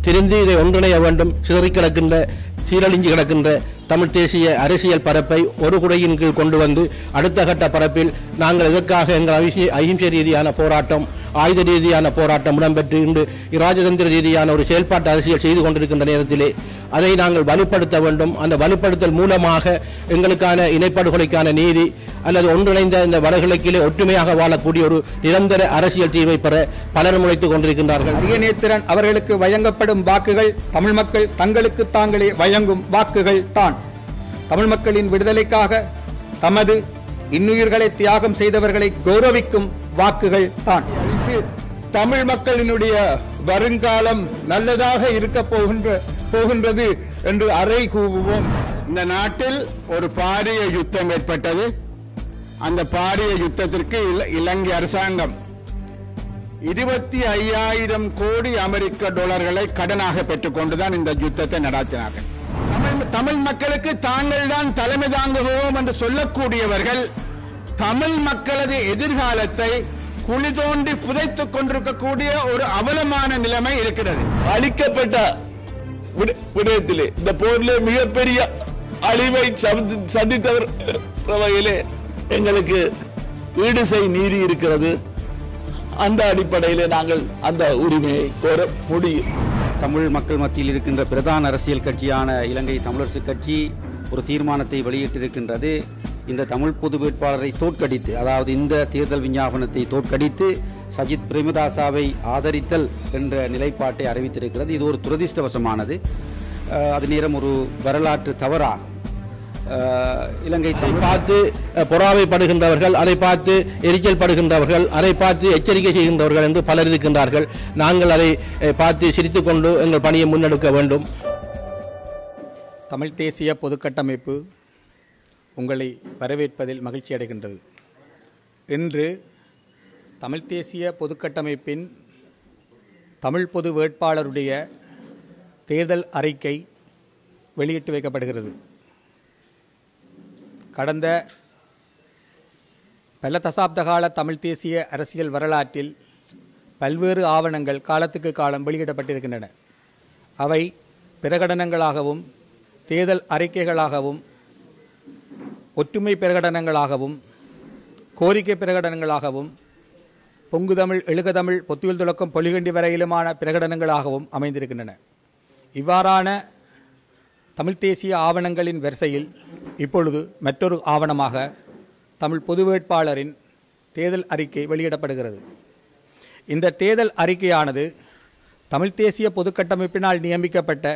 திரிந்து இதை ஒன்றிணைய வேண்டும் சிதறி கிடக்கின்ற சீரழிஞ்சு கிடக்கின்ற தமிழ் தேசிய அரசியல் பரப்பை ஒரு குடையின் கீழ் கொண்டு வந்து அடுத்த கட்ட பரப்பில் நாங்கள் இதற்காக எங்கள் அகிம்சை- அகிம்சை ரீதியான போராட்டம் ஆயுத ரீதியான போராட்டம் இடம்பெற்று இன்று ராஜதந்திர ரீதியான ஒரு செயல்பாட்டு அரசியல் செய்து கொண்டிருக்கின்ற நேரத்திலே அதை நாங்கள் வலுப்படுத்த வேண்டும் அந்த வலுப்படுத்தல் மூலமாக எங்களுக்கான இணைப்படுகொலைக்கான நீதி அல்லது ஒன்றிணைந்த இந்த வடகிழக்கிலே ஒற்றுமையாக வாழக்கூடிய ஒரு நிரந்தர அரசியல் தீர்வை பெற பலர் முளைத்துக் கொண்டிருக்கின்றார்கள் அரியநேத்திரன் அவர்களுக்கு வழங்கப்படும் வாக்குகள் தமிழ் மக்கள் தங்களுக்கு தாங்களே வழங்கும் வாக்குகள் தான் தமிழ் மக்களின் விடுதலைக்காக தமது இன்னுயிர்களை தியாகம் செய்தவர்களை கௌரவிக்கும் வாக்குகள் தான் தமிழ் மக்களினுடைய வருங்காலம் நல்லதாக இருக்க போகின்ற போகின்றது என்று அறை கூவுவோம் இந்த நாட்டில் ஒரு பாரிய யுத்தம் ஏற்பட்டது அந்த பாரிய யுத்தத்திற்கு இல- இலங்கை அரசாங்கம் இருபத்தி ஐயாயிரம் கோடி அமெரிக்க டாலர்களை கடனாக பெற்றுக்கொண்டுதான் இந்த யுத்தத்தை நடத்தினார்கள் தமிழ் தமிழ் மக்களுக்கு தாங்கள் தான் தலைமை தாங்குவோம் என்று சொல்லக்கூடியவர்கள் தமிழ் மக்களது எதிர்காலத்தை குழி தோண்டி புதைத்துக் கொண்டிருக்கக்கூடிய ஒரு அவலமான நிலைமை இருக்கிறது அளிக்கப்பட்ட விட- விடயத்திலே இந்த போரிலே மிகப்பெரிய அழிவை சந்தி- சந்தித்தவர் என்ற வகையிலே எங்களுக்கு ஈடு செய் நீதி இருக்கிறது அந்த அடிப்படையிலே நாங்கள் அந்த உரிமையை கோர முடியும் தமிழ் மக்கள் மத்தியில் இருக்கின்ற பிரதான அரசியல் கட்சியான இலங்கை தமிழரசு கட்சி ஒரு தீர்மானத்தை வெளியிட்டிருக்கின்றது இந்த தமிழ் பொது வேட்பாளரை தோற்கடித்து அதாவது இந்த தேர்தல் விஞ்ஞாபனத்தை தோற்கடித்து சஜித் பிரேமதாசாவை ஆதரித்தல் என்ற நிலைப்பாட்டை அறிவித்திருக்கிறது இது ஒரு துரதிர்ஷ்டவசமானது அஹ், அது நேரம் ஒரு வரலாற்று தவறாகும் அஹ், இலங்கை அதை தமிழ் பார்த்து அஹ், பொறாமைப்படுகின்றவர்கள் அதை பார்த்து எரிச்சல் படுகின்றவர்கள் அதை பார்த்து எச்சரிக்கை செய்கின்றவர்கள் என்று பலர் இருக்கின்றார்கள் நாங்கள் அதை அஹ், பார்த்து சிரித்துக்கொண்டு எங்கள் பணியை முன்னெடுக்க வேண்டும் தமிழ் தேசிய பொதுக்கட்டமைப்பு உங்களை வரவேற்பதில் மகிழ்ச்சி அடைகின்றது இன்று தமிழ் தேசிய பொதுக்கட்டமைப்பின் தமிழ் பொது வேட்பாளருடைய தேர்தல் அறிக்கை வெளியிட்டு வைக்கப்படுகிறது கடந்த பல தசாப்த கால தமிழ் தேசிய அரசியல் வரலாற்றில் பல்வேறு ஆவணங்கள் காலத்துக்கு காலம் வெளியிடப்பட்டிருக்கின்றன அவை பிரகடனங்களாகவும் தேர்தல் அறிக்கைகளாகவும் ஒற்றுமை பிரகடனங்களாகவும் கோரிக்கை பிரகடனங்களாகவும் பொங்குதமிழ் எழுகதமிழ் பொத்துவில் துலக்கம் பொலிகண்டி வரையிலுமான பிரகடனங்களாகவும் அமைந்திருக்கின்றன இவ்வாறான தமிழ் தேசிய ஆவணங்களின் வரிசையில் இப்பொழுது மற்றொரு ஆவணமாக தமிழ் பொது வேட்பாளரின் தேர்தல் அறிக்கை வெளியிடப்படுகிறது இந்த தேர்தல் அறிக்கையானது தமிழ் தேசிய பொதுக்கட்டமைப்பினால் நியமிக்கப்பட்ட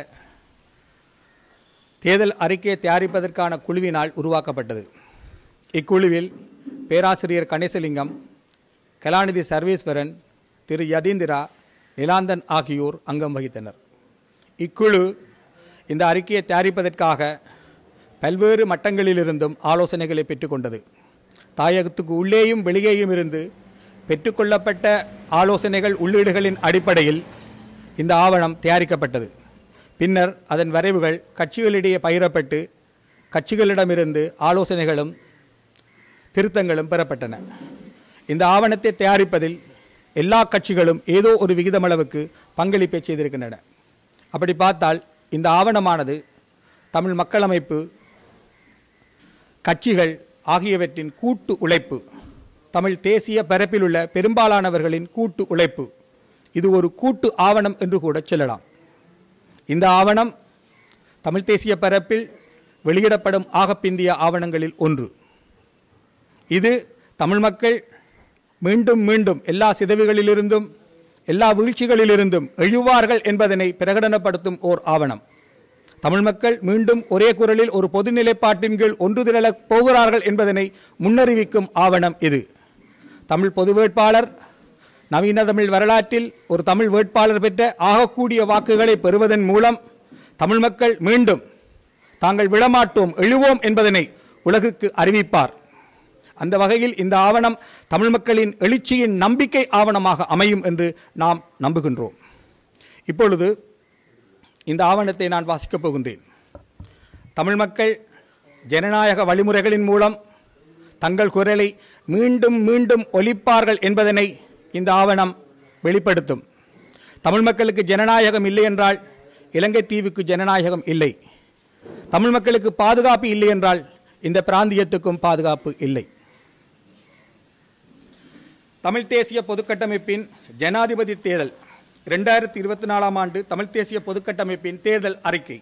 தேர்தல் அறிக்கையை தயாரிப்பதற்கான குழுவினால் உருவாக்கப்பட்டது இக்குழுவில் பேராசிரியர் கணேசலிங்கம் கலாநிதி சர்வேஸ்வரன் திரு யதீந்திரா நிலாந்தன் ஆகியோர் அங்கம் வகித்தனர் இக்குழு இந்த அறிக்கையை தயாரிப்பதற்காக பல்வேறு மட்டங்களிலிருந்தும் ஆலோசனைகளை பெற்றுக்கொண்டது தாயகத்துக்கு உள்ளேயும் வெளியேயும் இருந்து பெற்றுக்கொள்ளப்பட்ட ஆலோசனைகள் உள்ளீடுகளின் அடிப்படையில் இந்த ஆவணம் தயாரிக்கப்பட்டது பின்னர் அதன் வரைவுகள் கட்சிகளிடையே பகிரப்பட்டு கட்சிகளிடமிருந்து ஆலோசனைகளும் திருத்தங்களும் பெறப்பட்டன இந்த ஆவணத்தை தயாரிப்பதில் எல்லா கட்சிகளும் ஏதோ ஒரு விகிதமளவுக்கு பங்களிப்பை செய்திருக்கின்றன அப்படி பார்த்தால் இந்த ஆவணமானது தமிழ் மக்கள் அமைப்பு கட்சிகள் ஆகியவற்றின் கூட்டு உழைப்பு தமிழ் தேசிய பரப்பில் உள்ள பெரும்பாலானவர்களின் கூட்டு உழைப்பு இது ஒரு கூட்டு ஆவணம் என்று கூட சொல்லலாம் இந்த ஆவணம் தமிழ் தேசிய பரப்பில் வெளியிடப்படும் ஆகப்பிந்திய ஆவணங்களில் ஒன்று இது தமிழ் மக்கள் மீண்டும் மீண்டும் எல்லா சிதைவுகளிலிருந்தும் எல்லா வீழ்ச்சிகளிலிருந்தும் எழுவார்கள் என்பதனை பிரகடனப்படுத்தும் ஓர் ஆவணம் தமிழ் மக்கள் மீண்டும் ஒரே குரலில் ஒரு பொது நிலைப்பாட்டின் கீழ் ஒன்று திரளப் போகிறார்கள் என்பதனை முன்னறிவிக்கும் ஆவணம் இது தமிழ் பொது வேட்பாளர் நவீன தமிழ் வரலாற்றில் ஒரு தமிழ் வேட்பாளர் பெற்ற ஆகக்கூடிய வாக்குகளை பெறுவதன் மூலம் தமிழ் மக்கள் மீண்டும் தாங்கள் விழமாட்டோம் எழுவோம் என்பதனை உலகுக்கு அறிவிப்பார் அந்த வகையில் இந்த ஆவணம் தமிழ் மக்களின் எழுச்சியின் நம்பிக்கை ஆவணமாக அமையும் என்று நாம் நம்புகின்றோம் இப்பொழுது இந்த ஆவணத்தை நான் வாசிக்கப் போகின்றேன் தமிழ் மக்கள் ஜனநாயக வழிமுறைகளின் மூலம் தங்கள் குரலை மீண்டும் மீண்டும் ஒலிப்பார்கள் என்பதனை இந்த ஆவணம் வெளிப்படுத்தும் தமிழ் மக்களுக்கு ஜனநாயகம் இல்லை என்றால் இலங்கை தீவுக்கு ஜனநாயகம் இல்லை தமிழ் மக்களுக்கு பாதுகாப்பு இல்லை என்றால் இந்த பிராந்தியத்துக்கும் பாதுகாப்பு இல்லை தமிழ் தேசிய பொதுக்கட்டமைப்பின் ஜனாதிபதி தேர்தல் ரெண்டாயிரத்தி இருபத்தி நாலாம் ஆண்டு தமிழ் தேசிய பொதுக்கட்டமைப்பின் தேர்தல் அறிக்கை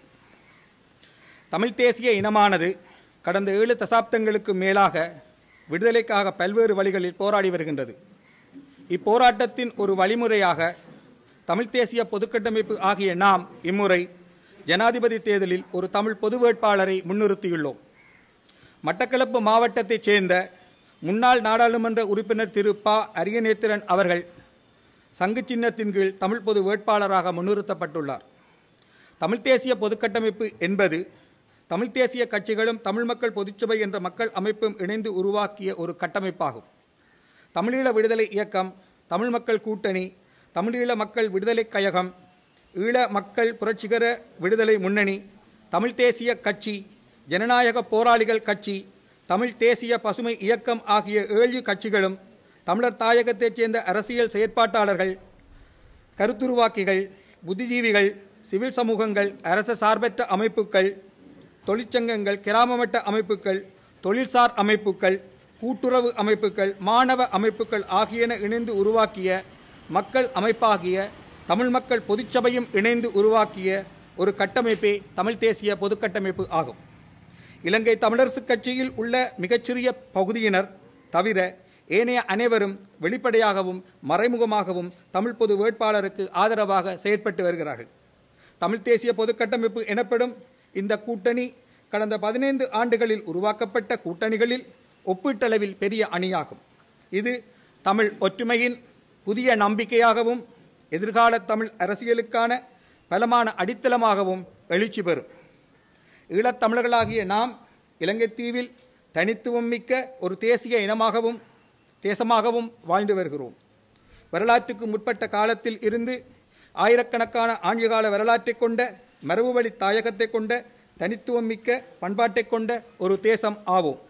தமிழ் தேசிய இனமானது கடந்த ஏழு தசாப்தங்களுக்கு மேலாக விடுதலைக்காக பல்வேறு வழிகளில் போராடி வருகின்றது இப்போராட்டத்தின் ஒரு வழிமுறையாக தமிழ் தேசிய பொதுக்கட்டமைப்பு ஆகிய நாம் இம்முறை ஜனாதிபதி தேர்தலில் ஒரு தமிழ் பொது வேட்பாளரை முன்னிறுத்தியுள்ளோம் மட்டக்களப்பு மாவட்டத்தைச் சேர்ந்த முன்னாள் நாடாளுமன்ற உறுப்பினர் திரு ப அரியநேத்திரன் அவர்கள் சங்கு சின்னத்தின் கீழ் தமிழ் பொது வேட்பாளராக முன்னிறுத்தப்பட்டுள்ளார் தமிழ் தேசிய பொதுக்கட்டமைப்பு என்பது தமிழ் தேசிய கட்சிகளும் தமிழ் மக்கள் பொதுச்சபை என்ற மக்கள் அமைப்பும் இணைந்து உருவாக்கிய ஒரு கட்டமைப்பாகும் தமிழீழ விடுதலை இயக்கம் தமிழ் மக்கள் கூட்டணி தமிழீழ மக்கள் விடுதலைக் கழகம் ஈழ மக்கள் புரட்சிகர விடுதலை முன்னணி தமிழ் தேசிய கட்சி ஜனநாயக போராளிகள் கட்சி தமிழ் தேசிய பசுமை இயக்கம் ஆகிய ஏழு கட்சிகளும் தமிழர் தாயகத்தைச் சேர்ந்த அரசியல் செயற்பாட்டாளர்கள் கருத்துருவாக்கிகள் புத்திஜீவிகள் சிவில் சமூகங்கள் அரச சார்பற்ற அமைப்புகள் தொழிற்சங்கங்கள் கிராம மட்ட அமைப்புகள் தொழில்சார் அமைப்புகள் கூட்டுறவு அமைப்புகள் மாணவ அமைப்புகள் ஆகியன இணைந்து உருவாக்கிய மக்கள் அமைப்பாகிய தமிழ் மக்கள் பொதுச்சபையும் இணைந்து உருவாக்கிய ஒரு கட்டமைப்பே தமிழ் தேசிய பொதுக்கட்டமைப்பு ஆகும் இலங்கை தமிழரசுக் கட்சியில் உள்ள மிகச்சிறிய பகுதியினர் தவிர ஏனைய அனைவரும் வெளிப்படையாகவும் மறைமுகமாகவும் தமிழ் பொது வேட்பாளருக்கு ஆதரவாக செயற்பட்டு வருகிறார்கள் தமிழ் தேசிய பொதுக்கட்டமைப்பு எனப்படும் இந்த கூட்டணி கடந்த பதினைந்து ஆண்டுகளில் உருவாக்கப்பட்ட கூட்டணிகளில் ஒப்பீட்டளவில் பெரிய அணியாகும் இது தமிழ் ஒற்றுமையின் புதிய நம்பிக்கையாகவும் எதிர்கால தமிழ் அரசியலுக்கான பலமான அடித்தளமாகவும் எழுச்சி பெறும் ஈழத்தமிழர்களாகிய நாம் இலங்கைத் தீவில் தனித்துவம் மிக்க ஒரு தேசிய இனமாகவும் தேசமாகவும் வாழ்ந்து வருகிறோம் வரலாற்றுக்கு முற்பட்ட காலத்தில் இருந்து ஆயிரக்கணக்கான ஆண்டுகால வரலாற்றைக் கொண்ட மரபுவழி தாயகத்தை கொண்ட தனித்துவம் மிக்க பண்பாட்டைக் கொண்ட ஒரு தேசம் ஆவோம்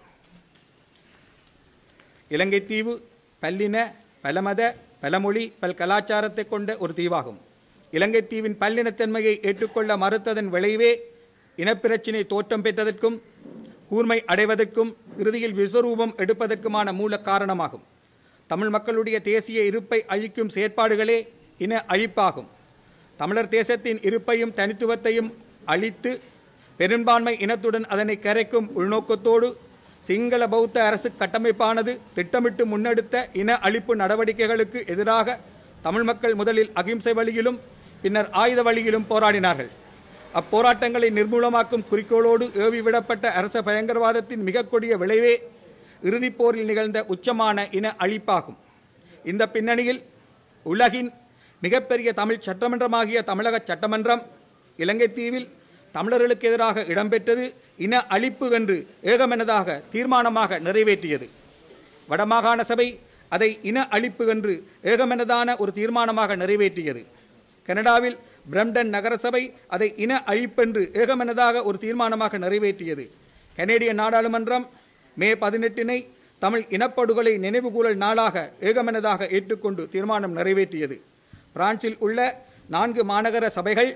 இலங்கை தீவு பல்லின பலமத பலமொழி பல் கலாச்சாரத்தை கொண்ட ஒரு தீவாகும் இலங்கை தீவின் பல்லினத்தன்மையை ஏற்றுக்கொள்ள மறுத்ததன் விளைவே இனப்பிரச்சினை தோற்றம் பெற்றதற்கும் கூர்மை அடைவதற்கும் இறுதியில் விஸ்வரூபம் எடுப்பதற்குமான மூல காரணமாகும் தமிழ் மக்களுடைய தேசிய இருப்பை அழிக்கும் செயற்பாடுகளே இன அழிப்பாகும் தமிழர் தேசத்தின் இருப்பையும் தனித்துவத்தையும் அழித்து பெரும்பான்மை இனத்துடன் அதனை கரைக்கும் உள்நோக்கத்தோடு சிங்கள பௌத்த அரசு கட்டமைப்பானது திட்டமிட்டு முன்னெடுத்த இன அழிப்பு நடவடிக்கைகளுக்கு எதிராக தமிழ் மக்கள் முதலில் அகிம்சை வழியிலும் பின்னர் ஆயுத வழியிலும் போராடினார்கள் அப்போராட்டங்களை நிர்மூலமாக்கும் குறிக்கோளோடு ஏவி விடப்பட்ட அரச பயங்கரவாதத்தின் மிக கொடிய விளைவே இறுதிப் போரில் நிகழ்ந்த உச்சமான இன அழிப்பாகும் இந்த பின்னணியில் உலகின் மிகப்பெரிய தமிழ் சட்டமன்றமாகிய தமிழக சட்டமன்றம் இலங்கை தீவில் தமிழர்களுக்கு எதிராக இடம்பெற்றது இன அழிப்பு என்று ஏகமனதாக தீர்மானமாக நிறைவேற்றியது வடமாகாண சபை அதை இன அழிப்பு என்று ஏகமனதான ஒரு தீர்மானமாக நிறைவேற்றியது கனடாவில் பிரம்டன் நகரசபை அதை இன அழிப்பென்று ஏகமனதாக ஒரு தீர்மானமாக நிறைவேற்றியது கனேடிய நாடாளுமன்றம் மே பதினெட்டினை தமிழ் இனப்படுகொலை நினைவுகூரல் நாளாக ஏகமனதாக ஏற்றுக்கொண்டு தீர்மானம் நிறைவேற்றியது பிரான்சில் உள்ள நான்கு மாநகர சபைகள்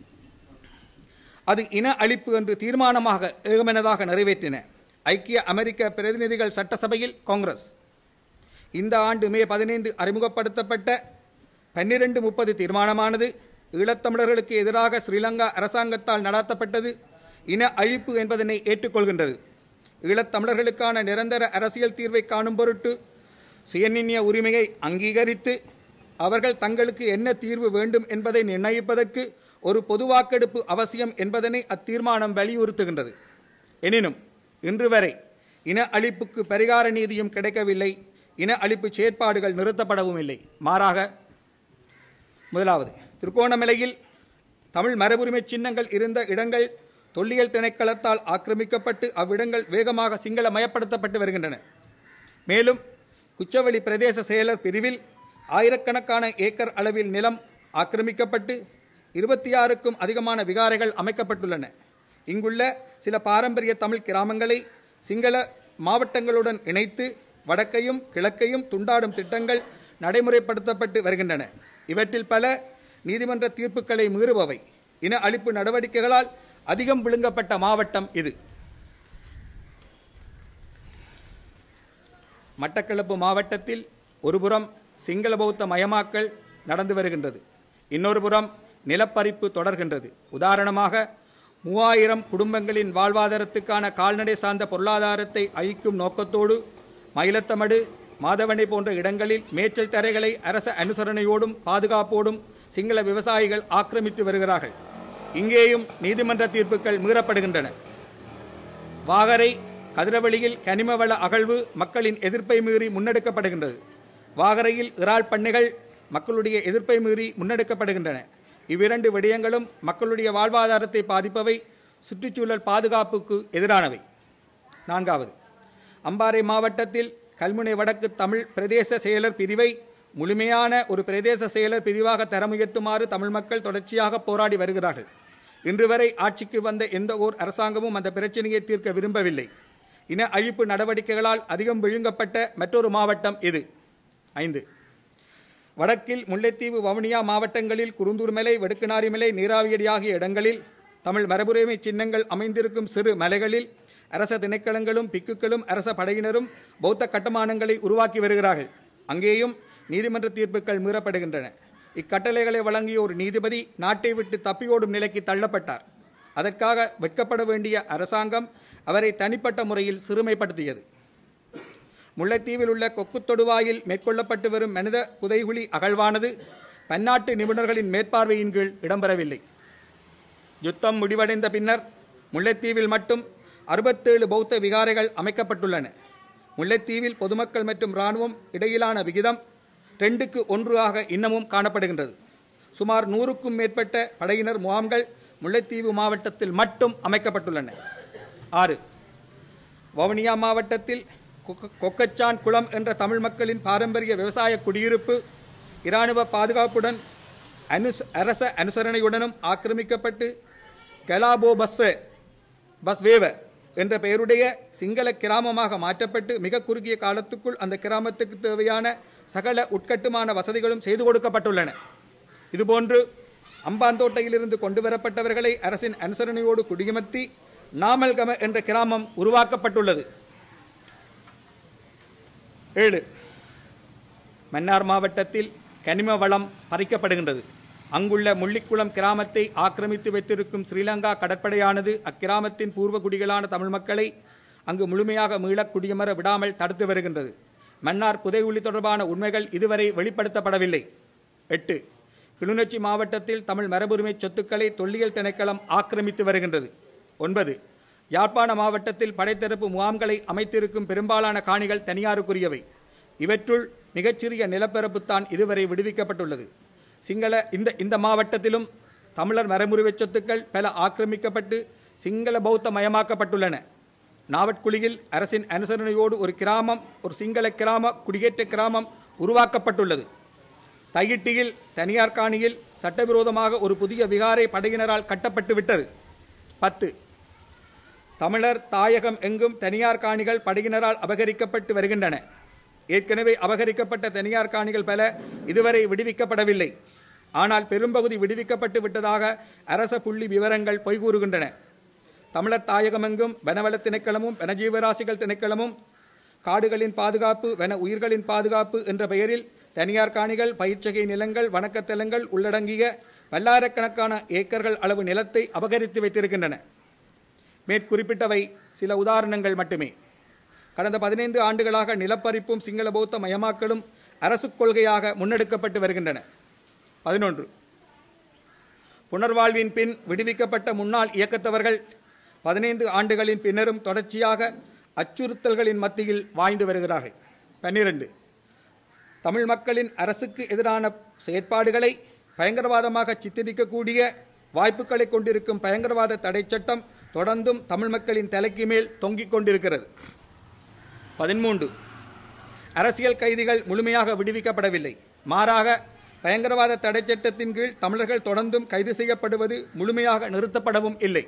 அது இன அழிப்பு என்று தீர்மானமாக ஏகமனதாக நிறைவேற்றின ஐக்கிய அமெரிக்க பிரதிநிதிகள் சட்டசபையில் காங்கிரஸ் இந்த ஆண்டு மே பதினைந்து அறிமுகப்படுத்தப்பட்ட பன்னிரண்டு முப்பது தீர்மானமானது ஈழத்தமிழர்களுக்கு எதிராக ஸ்ரீலங்கா அரசாங்கத்தால் நடாத்தப்பட்டது இன அழிப்பு என்பதனை ஏற்றுக்கொள்கின்றது ஈழத்தமிழர்களுக்கான நிரந்தர அரசியல் தீர்வை காணும் பொருட்டு சுயநிர்ணய உரிமையை அங்கீகரித்து அவர்கள் தங்களுக்கு என்ன தீர்வு வேண்டும் என்பதை நிர்ணயிப்பதற்கு ஒரு பொது வாக்கெடுப்பு அவசியம் என்பதனை அத்தீர்மானம் வலியுறுத்துகின்றது எனினும் இன்று வரை இன அழிப்புக்கு பரிகார நீதியும் கிடைக்கவில்லை இன அழிப்பு செயற்பாடுகள் நிறுத்தப்படவும் இல்லை மாறாக முதலாவது திருகோணமலையில் தமிழ் மரபுரிமை சின்னங்கள் இருந்த இடங்கள் தொல்லியல் திணைக்களத்தால் ஆக்கிரமிக்கப்பட்டு அவ்விடங்கள் வேகமாக சிங்களமயப்படுத்தப்பட்டு வருகின்றன மேலும் குச்சவெளி பிரதேச செயலர் பிரிவில் ஆயிரக்கணக்கான ஏக்கர் அளவில் நிலம் ஆக்கிரமிக்கப்பட்டு இருபத்தி ஆறுக்கும் அதிகமான விகாரைகள் அமைக்கப்பட்டுள்ளன இங்குள்ள சில பாரம்பரிய தமிழ் கிராமங்களை சிங்கள மாவட்டங்களுடன் இணைத்து வடக்கையும் கிழக்கையும் துண்டாடும் திட்டங்கள் நடைமுறைப்படுத்தப்பட்டு வருகின்றன இவற்றில் பல நீதிமன்ற தீர்ப்புகளை மீறுபவை இன அழிப்பு நடவடிக்கைகளால் அதிகம் விழுங்கப்பட்ட மாவட்டம் இது மட்டக்களப்பு மாவட்டத்தில் ஒருபுறம் சிங்கள பௌத்த மயமாக்கல் நடந்து வருகின்றது இன்னொரு புறம் நிலப்பறிப்பு தொடர்கின்றது உதாரணமாக மூவாயிரம் குடும்பங்களின் வாழ்வாதாரத்துக்கான கால்நடை சார்ந்த பொருளாதாரத்தை அழிக்கும் நோக்கத்தோடு மயிலத்தமடு மாதவனை போன்ற இடங்களில் மேய்ச்சல் தரைகளை அரச அனுசரணையோடும் பாதுகாப்போடும் சிங்கள விவசாயிகள் ஆக்கிரமித்து வருகிறார்கள் இங்கேயும் நீதிமன்ற தீர்ப்புகள் மீறப்படுகின்றன வாகரை கதிரவழியில் கனிமவள அகழ்வு மக்களின் எதிர்ப்பை மீறி முன்னெடுக்கப்படுகின்றது வாகரையில் இறால் பண்ணைகள் மக்களுடைய எதிர்ப்பை மீறி முன்னெடுக்கப்படுகின்றன இவ்விரண்டு விடயங்களும் மக்களுடைய வாழ்வாதாரத்தை பாதிப்பவை சுற்றுச்சூழல் பாதுகாப்புக்கு எதிரானவை நான்காவது அம்பாறை மாவட்டத்தில் கல்முனை வடக்கு தமிழ் பிரதேச செயலர் பிரிவை முழுமையான ஒரு பிரதேச செயலர் பிரிவாக தரமுயர்த்துமாறு தமிழ் மக்கள் தொடர்ச்சியாக போராடி வருகிறார்கள் இன்று வரை ஆட்சிக்கு வந்த எந்த ஓர் அரசாங்கமும் அந்த பிரச்சனையை தீர்க்க விரும்பவில்லை இன அழிப்பு நடவடிக்கைகளால் அதிகம் விழுங்கப்பட்ட மற்றொரு மாவட்டம் இது ஐந்து வடக்கில் முல்லைத்தீவு வவுனியா மாவட்டங்களில் குருந்தூர் மலை வெடுக்கனாரி மலை நீராவியடி ஆகிய இடங்களில் தமிழ் மரபுரிமை சின்னங்கள் அமைந்திருக்கும் சிறு மலைகளில் அரச திணைக்களங்களும் பிக்குக்களும் அரச படையினரும் பௌத்த கட்டுமானங்களை உருவாக்கி வருகிறார்கள் அங்கேயும் நீதிமன்ற தீர்ப்புகள் மீறப்படுகின்றன இக்கட்டளைகளை வழங்கிய ஒரு நீதிபதி நாட்டை விட்டு தப்பியோடும் நிலைக்கு தள்ளப்பட்டார் அதற்காக வெட்கப்பட வேண்டிய அரசாங்கம் அவரை தனிப்பட்ட முறையில் சிறுமைப்படுத்தியது முல்லைத்தீவில் உள்ள கொக்கு தொடுவாயில் மேற்கொள்ளப்பட்டு வரும் மனித புதைகுழி அகழ்வானது பன்னாட்டு நிபுணர்களின் மேற்பார்வையின் கீழ் இடம்பெறவில்லை யுத்தம் முடிவடைந்த பின்னர் முல்லைத்தீவில் மட்டும் அறுபத்தேழு பௌத்த விகாரைகள் அமைக்கப்பட்டுள்ளன முல்லைத்தீவில் பொதுமக்கள் மற்றும் இராணுவம் இடையிலான விகிதம் ரெண்டுக்கு ஒன்று ஆக இன்னமும் காணப்படுகின்றது சுமார் நூறுக்கும் மேற்பட்ட படையினர் முகாம்கள் முல்லைத்தீவு மாவட்டத்தில் மட்டும் அமைக்கப்பட்டுள்ளன ஆறு வவுனியா மாவட்டத்தில் கொக்க- கொக்கச்சான் குளம் என்ற தமிழ் மக்களின் பாரம்பரிய விவசாய குடியிருப்பு இராணுவ பாதுகாப்புடன் அனுஸ் அரச அனுசரணையுடனும் ஆக்கிரமிக்கப்பட்டு கலாபோ பஸ் பஸ் வேவ என்ற பெயருடைய சிங்கள கிராமமாக மாற்றப்பட்டு மிக குறுகிய காலத்துக்குள் அந்த கிராமத்துக்கு தேவையான சகல உட்கட்டுமான வசதிகளும் செய்து கொடுக்கப்பட்டுள்ளன இதுபோன்று அம்பாந்தோட்டையிலிருந்து கொண்டு வரப்பட்டவர்களை அரசின் அனுசரணையோடு குடியமர்த்தி நாமல்கம என்ற கிராமம் உருவாக்கப்பட்டுள்ளது ஏழு மன்னார் மாவட்டத்தில் கனிம வளம் பறிக்கப்படுகின்றது அங்குள்ள முள்ளிக்குளம் கிராமத்தை ஆக்கிரமித்து வைத்திருக்கும் ஸ்ரீலங்கா கடற்படையானது அக்கிராமத்தின் பூர்வ குடிகளான தமிழ் மக்களை அங்கு முழுமையாக மீளக் குடியமர விடாமல் தடுத்து வருகின்றது மன்னார் புதையுள்ளி தொடர்பான உண்மைகள் இதுவரை வெளிப்படுத்தப்படவில்லை எட்டு கிளிநொச்சி மாவட்டத்தில் தமிழ் மரபுரிமை சொத்துக்களை தொல்லியல் திணைக்களம் ஆக்கிரமித்து வருகின்றது ஒன்பது யாழ்ப்பாண மாவட்டத்தில் படைத்தரப்பு முகாம்களை அமைத்திருக்கும் பெரும்பாலான காணிகள் தனியாருக்குரியவை இவற்றுள் மிகச்சிறிய நிலப்பரப்புத்தான் இதுவரை விடுவிக்கப்பட்டுள்ளது சிங்கள இந்த இந்த மாவட்டத்திலும் தமிழர் மரபுரிமை சொத்துக்கள் பல ஆக்கிரமிக்கப்பட்டு சிங்கள பௌத்த மயமாக்கப்பட்டுள்ளன நாவட்குழியில் அரசின் அனுசரணையோடு ஒரு கிராமம் ஒரு சிங்கள கிராம குடியேற்ற கிராமம் உருவாக்கப்பட்டுள்ளது தையிட்டியில் தனியார் காணியில் சட்டவிரோதமாக ஒரு புதிய விகாரை படையினரால் கட்டப்பட்டு விட்டது பத்து தமிழர் தாயகம் எங்கும் தனியார் காணிகள் படையினரால் அபகரிக்கப்பட்டு வருகின்றன ஏற்கனவே அபகரிக்கப்பட்ட தனியார் காணிகள் பல இதுவரை விடுவிக்கப்படவில்லை ஆனால் பெரும்பகுதி விடுவிக்கப்பட்டு விட்டதாக அரச புள்ளி விவரங்கள் பொய்கூறுகின்றன தமிழர் தாயகமெங்கும் வனவள திணைக்களமும் வனஜீவராசிகள் திணைக்களமும் காடுகளின் பாதுகாப்பு வன உயிர்களின் பாதுகாப்பு என்ற பெயரில் தனியார் காணிகள் பயிர்ச்சகை நிலங்கள் வணக்கத்தலங்கள் உள்ளடங்கிய பல்லாயிரக்கணக்கான ஏக்கர்கள் அளவு நிலத்தை அபகரித்து வைத்திருக்கின்றன மேற்குறிப்பிட்டவை சில உதாரணங்கள் மட்டுமே கடந்த பதினைந்து ஆண்டுகளாக நிலப்பறிப்பும் சிங்கள பௌத்த மயமாக்கலும் அரசு கொள்கையாக முன்னெடுக்கப்பட்டு வருகின்றன பதினொன்று புனர்வாழ்வின் பின் விடுவிக்கப்பட்ட முன்னாள் இயக்கத்தவர்கள் பதினைந்து ஆண்டுகளின் பின்னரும் தொடர்ச்சியாக அச்சுறுத்தல்களின் மத்தியில் வாழ்ந்து வருகிறார்கள் பன்னிரண்டு தமிழ் மக்களின் அரசுக்கு எதிரான செயற்பாடுகளை பயங்கரவாதமாக சித்தரிக்கக்கூடிய வாய்ப்புகளை கொண்டிருக்கும் பயங்கரவாத தடை சட்டம் தொடர்ந்தும் தமிழ் மக்களின் தலைக்கு மேல் தொங்கிக் கொண்டிருக்கிறது பதிமூன்று அரசியல் கைதிகள் முழுமையாக விடுவிக்கப்படவில்லை மாறாக பயங்கரவாத தடை சட்டத்தின் கீழ் தமிழர்கள் தொடர்ந்தும் கைது செய்யப்படுவது முழுமையாக நிறுத்தப்படவும் இல்லை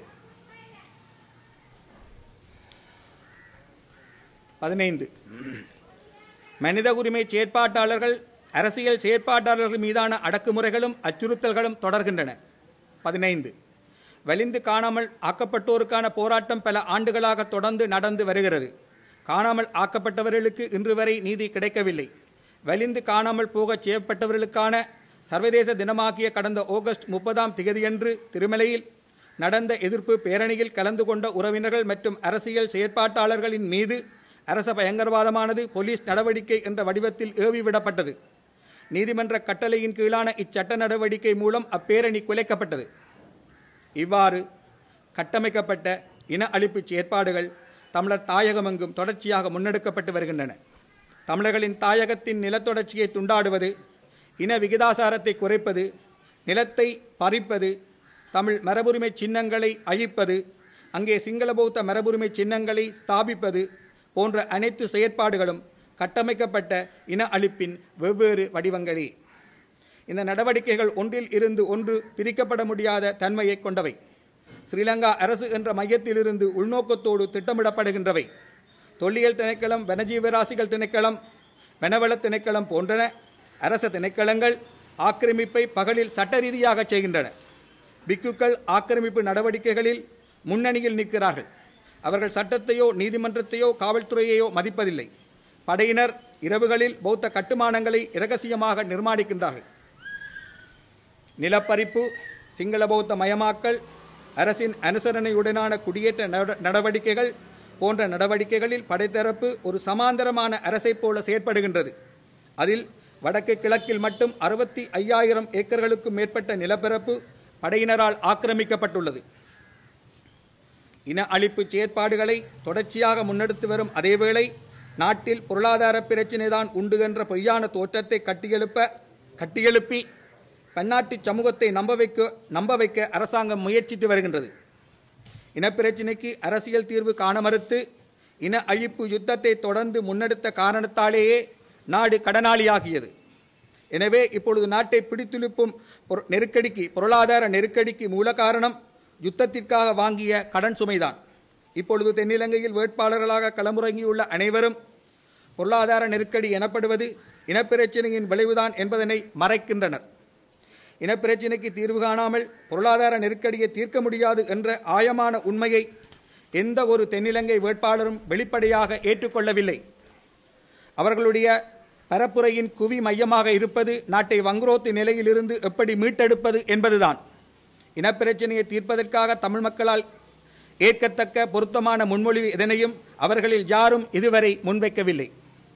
பதினைந்து மனித உரிமை செயற்பாட்டாளர்கள் அரசியல் செயற்பாட்டாளர்கள் மீதான அடக்குமுறைகளும் அச்சுறுத்தல்களும் தொடர்கின்றன பதினைந்து வலிந்து காணாமல் ஆக்கப்பட்டோருக்கான போராட்டம் பல ஆண்டுகளாக தொடர்ந்து நடந்து வருகிறது காணாமல் ஆக்கப்பட்டவர்களுக்கு இன்று வரை நீதி கிடைக்கவில்லை வலிந்து காணாமல் போகச் செய்யப்பட்டவர்களுக்கான சர்வதேச தினமாகிய கடந்த ஆகஸ்ட் முப்பதாம் திகதியன்று திருமலையில் நடந்த எதிர்ப்பு பேரணியில் கலந்து கொண்ட உறவினர்கள் மற்றும் அரசியல் செயற்பாட்டாளர்களின் மீது அரச பயங்கரவாதமானது போலீஸ் நடவடிக்கை என்ற வடிவத்தில் ஏவிவிடப்பட்டது நீதிமன்ற கட்டளையின் கீழான இச்சட்ட நடவடிக்கை மூலம் அப்பேரணி குலைக்கப்பட்டது இவ்வாறு கட்டமைக்கப்பட்ட இன அழிப்பு செயற்பாடுகள் தமிழர் தாயகமெங்கும் தொடர்ச்சியாக முன்னெடுக்கப்பட்டு வருகின்றன தமிழர்களின் தாயகத்தின் நிலத்தொடர்ச்சியை துண்டாடுவது இன விகிதாசாரத்தை குறைப்பது நிலத்தை பறிப்பது தமிழ் மரபுரிமை சின்னங்களை அழிப்பது அங்கே சிங்கள பௌத்த மரபுரிமை சின்னங்களை ஸ்தாபிப்பது போன்ற அனைத்து செயற்பாடுகளும் கட்டமைக்கப்பட்ட இன அழிப்பின் வெவ்வேறு வடிவங்களே இந்த நடவடிக்கைகள் ஒன்றில் இருந்து ஒன்று பிரிக்கப்பட முடியாத தன்மையை கொண்டவை ஸ்ரீலங்கா அரசு என்ற மையத்திலிருந்து உள்நோக்கத்தோடு திட்டமிடப்படுகின்றவை தொல்லியல் திணைக்களம் வனஜீவராசிகள் திணைக்களம் வனவள திணைக்களம் போன்றன அரச திணைக்களங்கள் ஆக்கிரமிப்பை பகலில் சட்ட ரீதியாக செய்கின்றன பிக்குக்கள் ஆக்கிரமிப்பு நடவடிக்கைகளில் முன்னணியில் நிற்கிறார்கள் அவர்கள் சட்டத்தையோ நீதிமன்றத்தையோ காவல்துறையையோ மதிப்பதில்லை படையினர் இரவுகளில் பௌத்த கட்டுமானங்களை இரகசியமாக நிர்மாணிக்கின்றார்கள் நிலப்பறிப்பு சிங்கள பௌத்த மயமாக்கல் அரசின் அனுசரணையுடனான குடியேற்ற நட- நடவடிக்கைகள் போன்ற நடவடிக்கைகளில் படைத்தரப்பு ஒரு சமாந்தரமான அரசைப் போல செயற்படுகின்றது அதில் வடக்கு கிழக்கில் மட்டும் அறுபத்தி ஐயாயிரம் ஏக்கர்களுக்கும் மேற்பட்ட நிலப்பரப்பு படையினரால் ஆக்கிரமிக்கப்பட்டுள்ளது இன அழிப்பு செயற்பாடுகளை தொடர்ச்சியாக முன்னெடுத்து வரும் அதேவேளை நாட்டில் பொருளாதார பிரச்சினைதான் உண்டு என்ற பொய்யான தோற்றத்தை கட்டியெழுப்ப கட்டியெழுப்பி பன்னாட்டு சமூகத்தை நம்ப வைக்க நம்ப வைக்க அரசாங்கம் முயற்சித்து வருகின்றது இனப்பிரச்சினைக்கு அரசியல் தீர்வு காண மறுத்து இன அழிப்பு யுத்தத்தை தொடர்ந்து முன்னெடுத்த காரணத்தாலேயே நாடு கடனாளியாகியது எனவே இப்பொழுது நாட்டை பிடித்துழுப்பும் பொரு- நெருக்கடிக்கு பொருளாதார நெருக்கடிக்கு மூல காரணம் யுத்தத்திற்காக வாங்கிய கடன் சுமைதான் இப்பொழுது தென்னிலங்கையில் வேட்பாளர்களாக களமுறங்கியுள்ள அனைவரும் பொருளாதார நெருக்கடி எனப்படுவது இனப்பிரச்சினையின் விளைவுதான் என்பதனை மறைக்கின்றனர் இனப்பிரச்சினைக்கு தீர்வு காணாமல் பொருளாதார நெருக்கடியை தீர்க்க முடியாது என்ற ஆயமான உண்மையை எந்த ஒரு தென்னிலங்கை வேட்பாளரும் வெளிப்படையாக ஏற்றுக்கொள்ளவில்லை அவர்களுடைய பரப்புரையின் குவி மையமாக இருப்பது நாட்டை வங்குரோத்து நிலையிலிருந்து எப்படி மீட்டெடுப்பது என்பதுதான் இனப்பிரச்சனையை தீர்ப்பதற்காக தமிழ் மக்களால் ஏற்கத்தக்க பொருத்தமான முன்மொழிவு எதனையும் அவர்களில் யாரும் இதுவரை முன்வைக்கவில்லை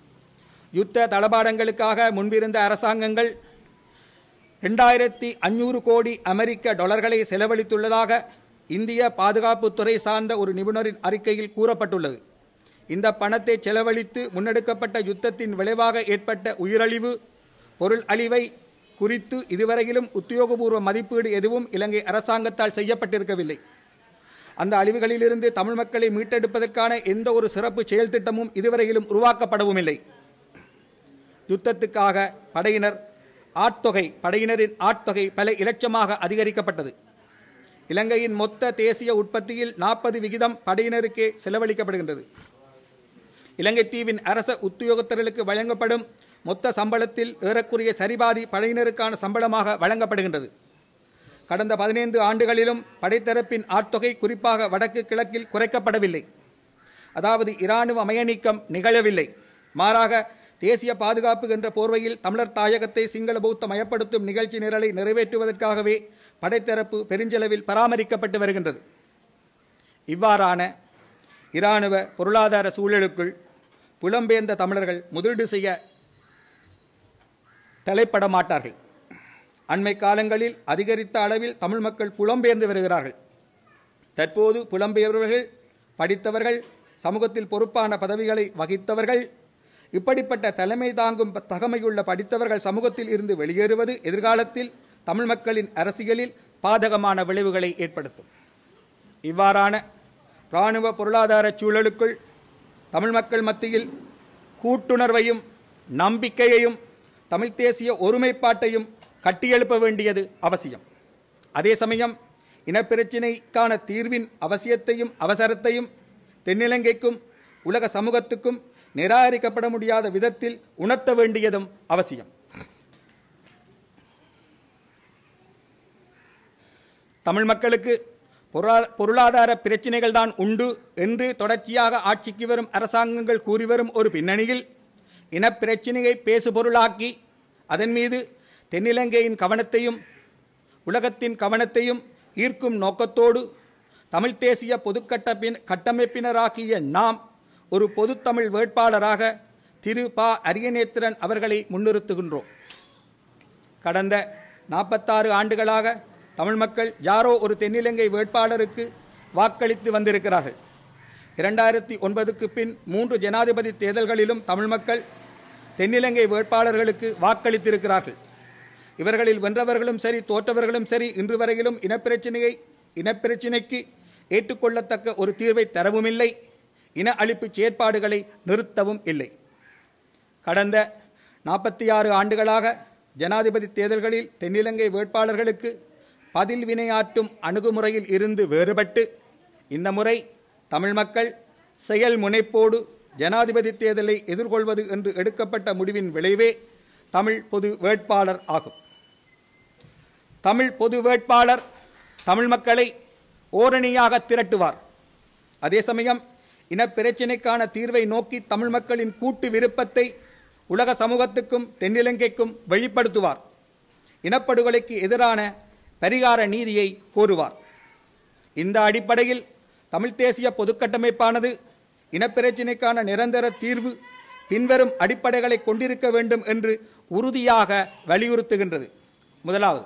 யுத்த தளபாடங்களுக்காக முன்பிருந்த அரசாங்கங்கள் ரெண்டாயிரத்தி அஞ்சூறு கோடி அமெரிக்க டாலர்களை செலவழித்துள்ளதாக இந்திய பாதுகாப்புத்துறை சார்ந்த ஒரு நிபுணரின் அறிக்கையில் கூறப்பட்டுள்ளது இந்த பணத்தை செலவழித்து முன்னெடுக்கப்பட்ட யுத்தத்தின் விளைவாக ஏற்பட்ட உயிரழிவு பொருள் அழிவை குறித்து இதுவரையிலும் உத்தியோகபூர்வ மதிப்பீடு எதுவும் இலங்கை அரசாங்கத்தால் செய்யப்பட்டிருக்கவில்லை அந்த அழிவுகளிலிருந்து தமிழ் மக்களை மீட்டெடுப்பதற்கான எந்த ஒரு சிறப்பு செயல் திட்டமும் இதுவரையிலும் உருவாக்கப்படவும் இல்லை யுத்தத்துக்காக படையினர் ஆட்தொகை படையினரின் ஆட்தொகை பல இலட்சமாக அதிகரிக்கப்பட்டது இலங்கையின் மொத்த தேசிய உற்பத்தியில் நாற்பது விகிதம் படையினருக்கே செலவழிக்கப்படுகின்றது இலங்கை தீவின் அரச உத்தியோகத்தர்களுக்கு வழங்கப்படும் மொத்த சம்பளத்தில் ஏறக்குறைய சரிபாதி படையினருக்கான சம்பளமாக வழங்கப்படுகின்றது கடந்த பதினைந்து ஆண்டுகளிலும் படைத்தரப்பின் ஆட்தொகை குறிப்பாக வடக்கு கிழக்கில் குறைக்கப்படவில்லை அதாவது இராணுவ மயநீக்கம் நிகழவில்லை மாறாக தேசிய பாதுகாப்பு என்ற போர்வையில் தமிழர் தாயகத்தை சிங்கள பௌத்த மயப்படுத்தும் நிகழ்ச்சி நிரலை நிறைவேற்றுவதற்காகவே படைத்தரப்பு பெருஞ்செலவில் பராமரிக்கப்பட்டு வருகின்றது இவ்வாறான இராணுவ பொருளாதார சூழலுக்குள் புலம்பெயர்ந்த தமிழர்கள் முதலீடு செய்ய தலைப்பட மாட்டார்கள் அண்மை காலங்களில் அதிகரித்த அளவில் தமிழ் மக்கள் புலம்பெயர்ந்து வருகிறார்கள் தற்போது புலம்பெயர்வர்கள் படித்தவர்கள் சமூகத்தில் பொறுப்பான பதவிகளை வகித்தவர்கள் இப்படிப்பட்ட தலைமை தாங்கும் தகமையுள்ள படித்தவர்கள் சமூகத்தில் இருந்து வெளியேறுவது எதிர்காலத்தில் தமிழ் மக்களின் அரசியலில் பாதகமான விளைவுகளை ஏற்படுத்தும் இவ்வாறான இராணுவ பொருளாதார சூழலுக்குள் தமிழ் மக்கள் மத்தியில் கூட்டுணர்வையும் நம்பிக்கையையும் தமிழ் தேசிய ஒருமைப்பாட்டையும் கட்டியெழுப்ப வேண்டியது அவசியம் அதே சமயம் இனப்பிரச்சினைக்கான தீர்வின் அவசியத்தையும் அவசரத்தையும் தென்னிலங்கைக்கும் உலக சமூகத்துக்கும் நிராகரிக்கப்பட முடியாத விதத்தில் உணர்த்த வேண்டியதும் அவசியம் தமிழ் மக்களுக்கு பொருளா- பொருளாதார பிரச்சினைகள் தான் உண்டு என்று தொடர்ச்சியாக ஆட்சிக்கு வரும் அரசாங்கங்கள் கூறி வரும் ஒரு பின்னணியில் இனப்பிரச்சினையை பேசுபொருளாக்கி அதன் மீது தென்னிலங்கையின் கவனத்தையும் உலகத்தின் கவனத்தையும் ஈர்க்கும் நோக்கத்தோடு தமிழ்த் தேசிய பொதுக்கட்டப்பின் கட்டமைப்பினராகிய நாம் ஒரு பொதுத்தமிழ் வேட்பாளராக திரு ப அரியநேத்திரன் அவர்களை முன்னிறுத்துகின்றோம் கடந்த நாற்பத்தாறு ஆண்டுகளாக தமிழ் மக்கள் யாரோ ஒரு தென்னிலங்கை வேட்பாளருக்கு வாக்களித்து வந்திருக்கிறார்கள் இரண்டாயிரத்தி ஒன்பதுக்கு பின் மூன்று ஜனாதிபதி தேர்தல்களிலும் தமிழ் மக்கள் தென்னிலங்கை வேட்பாளர்களுக்கு வாக்களித்திருக்கிறார்கள் இவர்களில் வென்றவர்களும் சரி தோற்றவர்களும் சரி இன்று வரையிலும் இனப்பிரச்சினையை இனப்பிரச்சினைக்கு ஏற்றுக்கொள்ளத்தக்க ஒரு தீர்வை தரவும் இல்லை இன அழிப்பு செயற்பாடுகளை நிறுத்தவும் இல்லை கடந்த நாற்பத்தி ஆறு ஆண்டுகளாக ஜனாதிபதி தேர்தல்களில் தென்னிலங்கை வேட்பாளர்களுக்கு பதில் வினையாற்றும் அணுகுமுறையில் இருந்து வேறுபட்டு இந்த முறை தமிழ் மக்கள் செயல் முனைப்போடு ஜனாதிபதி தேர்தலை எதிர்கொள்வது என்று எடுக்கப்பட்ட முடிவின் விளைவே தமிழ் பொது வேட்பாளர் ஆகும் தமிழ் பொது வேட்பாளர் தமிழ் மக்களை ஓரணியாக திரட்டுவார் அதே சமயம் இனப்பிரச்சினைக்கான தீர்வை நோக்கி தமிழ் மக்களின் கூட்டு விருப்பத்தை உலக சமூகத்துக்கும் தென்னிலங்கைக்கும் வெளிப்படுத்துவார் இனப்படுகொலைக்கு எதிரான பரிகார நீதியை கோருவார் இந்த அடிப்படையில் தமிழ்த் தேசிய பொதுக்கட்டமைப்பானது இனப்பிரச்சினைக்கான நிரந்தர தீர்வு பின்வரும் அடிப்படைகளை கொண்டிருக்க வேண்டும் என்று உறுதியாக வலியுறுத்துகின்றது முதலாவது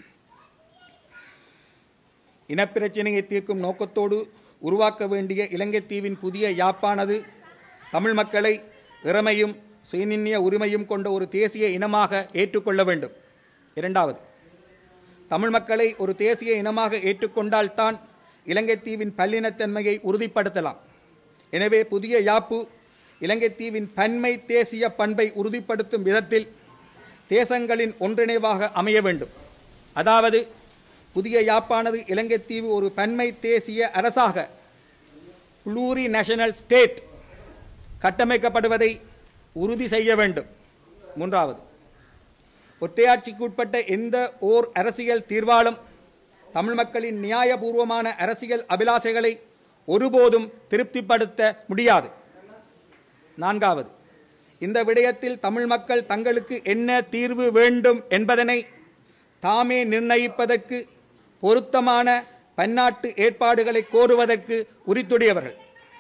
இனப்பிரச்சினையை தீர்க்கும் நோக்கத்தோடு உருவாக்க வேண்டிய இலங்கை தீவின் புதிய யாப்பானது தமிழ் மக்களை இறமையும் சுயநிர்ணய உரிமையும் கொண்ட ஒரு தேசிய இனமாக ஏற்றுக்கொள்ள வேண்டும் இரண்டாவது தமிழ் மக்களை ஒரு தேசிய இனமாக ஏற்றுக்கொண்டால்தான் இலங்கை தீவின் பல்லினத்தன்மையை உறுதிப்படுத்தலாம் எனவே புதிய யாப்பு இலங்கை தீவின் பன்மை தேசிய பண்பை உறுதிப்படுத்தும் விதத்தில் தேசங்களின் ஒன்றிணைவாக அமைய வேண்டும் அதாவது புதிய யாப்பானது இலங்கை தீவு ஒரு பன்மை தேசிய அரசாக ப்ளூரி நேஷனல் ஸ்டேட் கட்டமைக்கப்படுவதை உறுதி செய்ய வேண்டும் மூன்றாவது ஒற்றையாட்சிக்கு உட்பட்ட எந்த ஓர் அரசியல் தீர்வாலும் தமிழ் மக்களின் நியாயபூர்வமான அரசியல் அபிலாஷைகளை ஒருபோதும் திருப்திப்படுத்த முடியாது நான்காவது இந்த விடயத்தில் தமிழ் மக்கள் தங்களுக்கு என்ன தீர்வு வேண்டும் என்பதனை தாமே நிர்ணயிப்பதற்கு பொருத்தமான பன்னாட்டு ஏற்பாடுகளை கோருவதற்கு உரித்துடையவர்கள்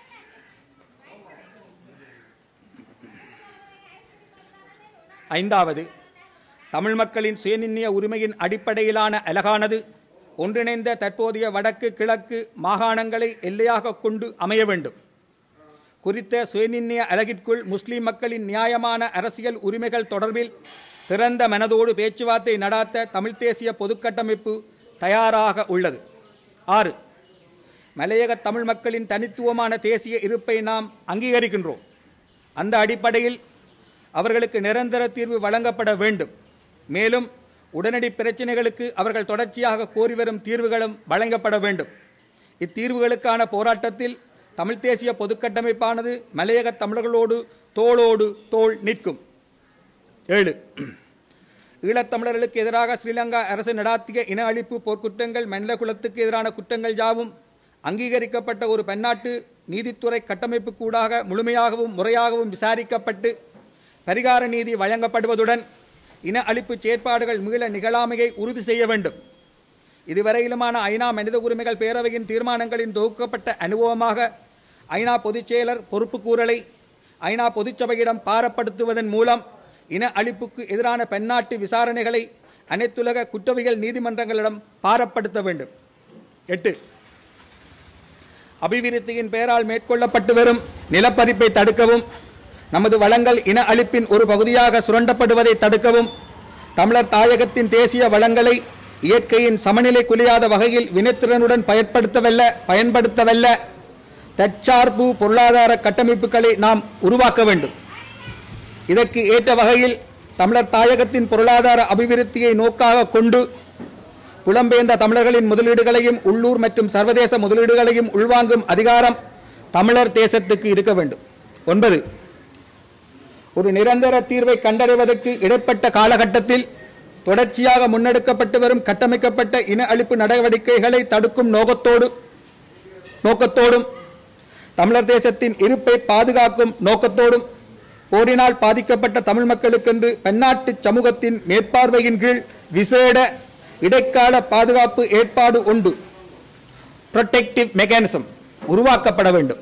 ஐந்தாவது தமிழ் மக்களின் சுயநிர்ணய உரிமையின் அடிப்படையிலான அலகானது ஒன்றிணைந்த தற்போதைய வடக்கு கிழக்கு மாகாணங்களை எல்லையாக கொண்டு அமைய வேண்டும் குறித்த சுயநிர்ணய அலகிற்குள் முஸ்லிம் மக்களின் நியாயமான அரசியல் உரிமைகள் தொடர்பில் திறந்த மனதோடு பேச்சுவார்த்தை நடாத்த தமிழ்த் தேசிய பொதுக்கட்டமைப்பு தயாராக உள்ளது ஆறு மலையக தமிழ் மக்களின் தனித்துவமான தேசிய இருப்பை நாம் அங்கீகரிக்கின்றோம் அந்த அடிப்படையில் அவர்களுக்கு நிரந்தர தீர்வு வழங்கப்பட வேண்டும் மேலும் உடனடி பிரச்சினைகளுக்கு அவர்கள் தொடர்ச்சியாக கோரி வரும் தீர்வுகளும் வழங்கப்பட வேண்டும் இத்தீர்வுகளுக்கான போராட்டத்தில் தமிழ்த் தேசிய பொதுக்கட்டமைப்பானது மலையக தமிழர்களோடு தோளோடு தோள் நிற்கும் ஏழு ஈழத்தமிழர்களுக்கு எதிராக ஸ்ரீலங்கா அரசு நடாத்திய இன அழிப்பு போர்க்குற்றங்கள் மனித குலத்துக்கு எதிரான குற்றங்கள் யாவும் அங்கீகரிக்கப்பட்ட ஒரு பன்னாட்டு நீதித்துறை கட்டமைப்பு கூடாக முழுமையாகவும் முறையாகவும் விசாரிக்கப்பட்டு பரிகார நீதி வழங்கப்படுவதுடன் இன அழிப்பு செயற்பாடுகள் மீள நிகழாமையை உறுதி செய்ய வேண்டும் இதுவரையிலுமான ஐநா மனித உரிமைகள் பேரவையின் தீர்மானங்களின் தொகுக்கப்பட்ட அனுபவமாக ஐநா பொதுச் செயலர் பொறுப்புக்கூறலை ஐநா பொதுச்சபையிடம் பாரப்படுத்துவதன் மூலம் இன அழிப்புக்கு எதிரான பன்னாட்டு விசாரணைகளை அனைத்துலக குற்றவியல் நீதிமன்றங்களிடம் பாரப்படுத்த வேண்டும் எட்டு அபிவிருத்தியின் பெயரால் மேற்கொள்ளப்பட்டு வரும் நிலப்பரிப்பை தடுக்கவும் நமது வளங்கள் இன அழிப்பின் ஒரு பகுதியாக சுரண்டப்படுவதை தடுக்கவும் தமிழர் தாயகத்தின் தேசிய வளங்களை இயற்கையின் சமநிலை குலையாத வகையில் வினைத்திறனுடன் பயன்படுத்தவல்ல பயன்படுத்தவல்ல தற்சார்பு பொருளாதார கட்டமைப்புகளை நாம் உருவாக்க வேண்டும் இதற்கு ஏற்ற வகையில் தமிழர் தாயகத்தின் பொருளாதார அபிவிருத்தியை நோக்காக கொண்டு புலம்பெயர்ந்த தமிழர்களின் முதலீடுகளையும் உள்ளூர் மற்றும் சர்வதேச முதலீடுகளையும் உள்வாங்கும் அதிகாரம் தமிழர் தேசத்துக்கு இருக்க வேண்டும் ஒன்பது ஒரு நிரந்தர தீர்வை கண்டறிவதற்கு இடைப்பட்ட காலகட்டத்தில் தொடர்ச்சியாக முன்னெடுக்கப்பட்டு வரும் கட்டமைக்கப்பட்ட இன அழிப்பு நடவடிக்கைகளை தடுக்கும் நோக்கத்தோடு நோக்கத்தோடும் தமிழர் தேசத்தின் இருப்பை பாதுகாக்கும் நோக்கத்தோடும் போரினால் பாதிக்கப்பட்ட தமிழ் மக்களுக்கென்று பன்னாட்டு சமூகத்தின் மேற்பார்வையின் கீழ் விசேட இடைக்கால பாதுகாப்பு ஏற்பாடு உண்டு ப்ரொடெக்டிவ் மெக்கானிசம் உருவாக்கப்பட வேண்டும்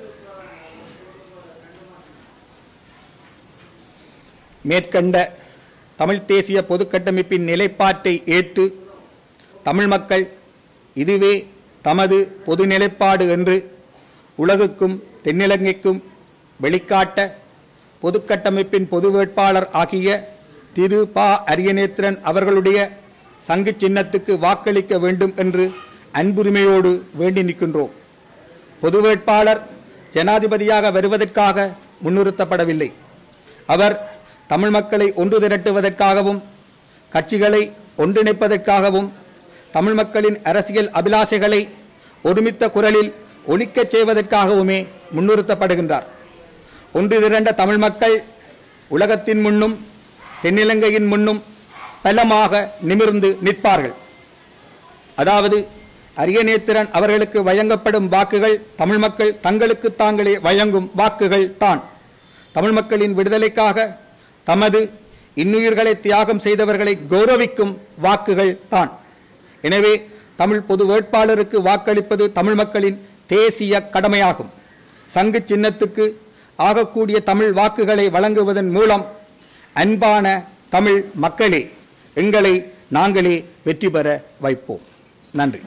மேற்கண்ட தமிழ் தேசிய பொதுக்கட்டமைப்பின் நிலைப்பாட்டை ஏற்று தமிழ் மக்கள் இதுவே தமது பொது நிலைப்பாடு என்று உலகுக்கும் தென்னிலங்கைக்கும் வெளிக்காட்ட பொதுக்கட்டமைப்பின் பொது வேட்பாளர் ஆகிய திரு ப அரியநேத்திரன் அவர்களுடைய சங்கு சின்னத்துக்கு வாக்களிக்க வேண்டும் என்று அன்புரிமையோடு வேண்டி நிற்கின்றோம் பொது வேட்பாளர் ஜனாதிபதியாக வருவதற்காக முன்னிறுத்தப்படவில்லை அவர் தமிழ் மக்களை ஒன்று திரட்டுவதற்காகவும் கட்சிகளை ஒன்றிணைப்பதற்காகவும் தமிழ் மக்களின் அரசியல் அபிலாஷைகளை ஒருமித்த குரலில் ஒலிக்கச் செய்வதற்காகவுமே முன்னிறுத்தப்படுகின்றார் ஒன்று திரண்ட தமிழ் மக்கள் உலகத்தின் முன்னும் தென்னிலங்கையின் முன்னும் பலமாக நிமிர்ந்து நிற்பார்கள் அதாவது அரியநேத்திரன் அவர்களுக்கு வழங்கப்படும் வாக்குகள் தமிழ் மக்கள் தங்களுக்கு தாங்களே வழங்கும் வாக்குகள் தான் தமிழ் மக்களின் விடுதலைக்காக தமது இன்னுயிர்களை தியாகம் செய்தவர்களை கௌரவிக்கும் வாக்குகள் தான் எனவே தமிழ் பொது வேட்பாளருக்கு வாக்களிப்பது தமிழ் மக்களின் தேசிய கடமையாகும் சங்கு சின்னத்துக்கு ஆகக்கூடிய தமிழ் வாக்குகளை வழங்குவதன் மூலம் அன்பான தமிழ் மக்களே எங்களை நாங்களே வெற்றி பெற வைப்போம் நன்றி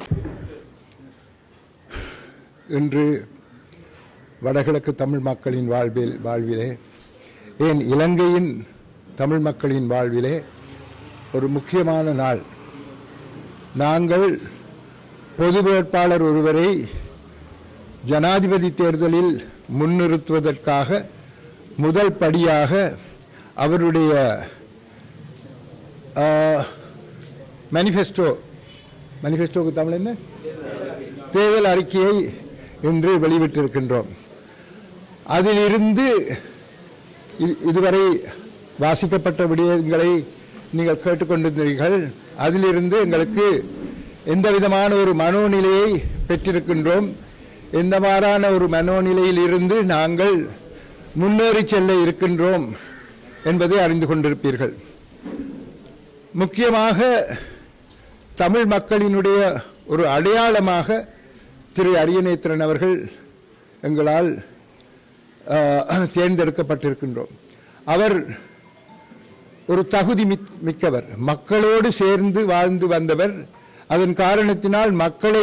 இன்று வடகிழக்கு தமிழ் மக்களின் வாழ்வில் வாழ்விலே ஏன் இலங்கையின் தமிழ் மக்களின் வாழ்விலே ஒரு முக்கியமான நாள் நாங்கள் பொது வேட்பாளர் ஒருவரை ஜனாதிபதி தேர்தலில் முன்னிறுத்துவதற்காக முதல் படியாக அவருடைய மேனிஃபெஸ்டோ மேனிஃபெஸ்டோக்கு தமிழ் என்ன தேர்தல் அறிக்கையை இன்று வெளிவிட்டிருக்கின்றோம் அதிலிருந்து இ- இதுவரை வாசிக்கப்பட்ட விடயங்களை நீங்கள் கேட்டுக்கொண்டிருந்தீர்கள் அதிலிருந்து எங்களுக்கு எந்த விதமான ஒரு மனோநிலையை பெற்றிருக்கின்றோம் எந்த மாறான ஒரு மனோநிலையில் இருந்து நாங்கள் முன்னேறி செல்ல இருக்கின்றோம் என்பதை அறிந்து கொண்டிருப்பீர்கள் முக்கியமாக தமிழ் மக்களினுடைய ஒரு அடையாளமாக திரு அரியநேத்திரன் அவர்கள் எங்களால் ஆஹ், தேர்ந்தெடுக்கப்பட்டிருக்கின்றோம் அவர் ஒரு தகுதி மிக்- மிக்கவர் மக்களோடு சேர்ந்து வாழ்ந்து வந்தவர் அதன் காரணத்தினால் மக்களை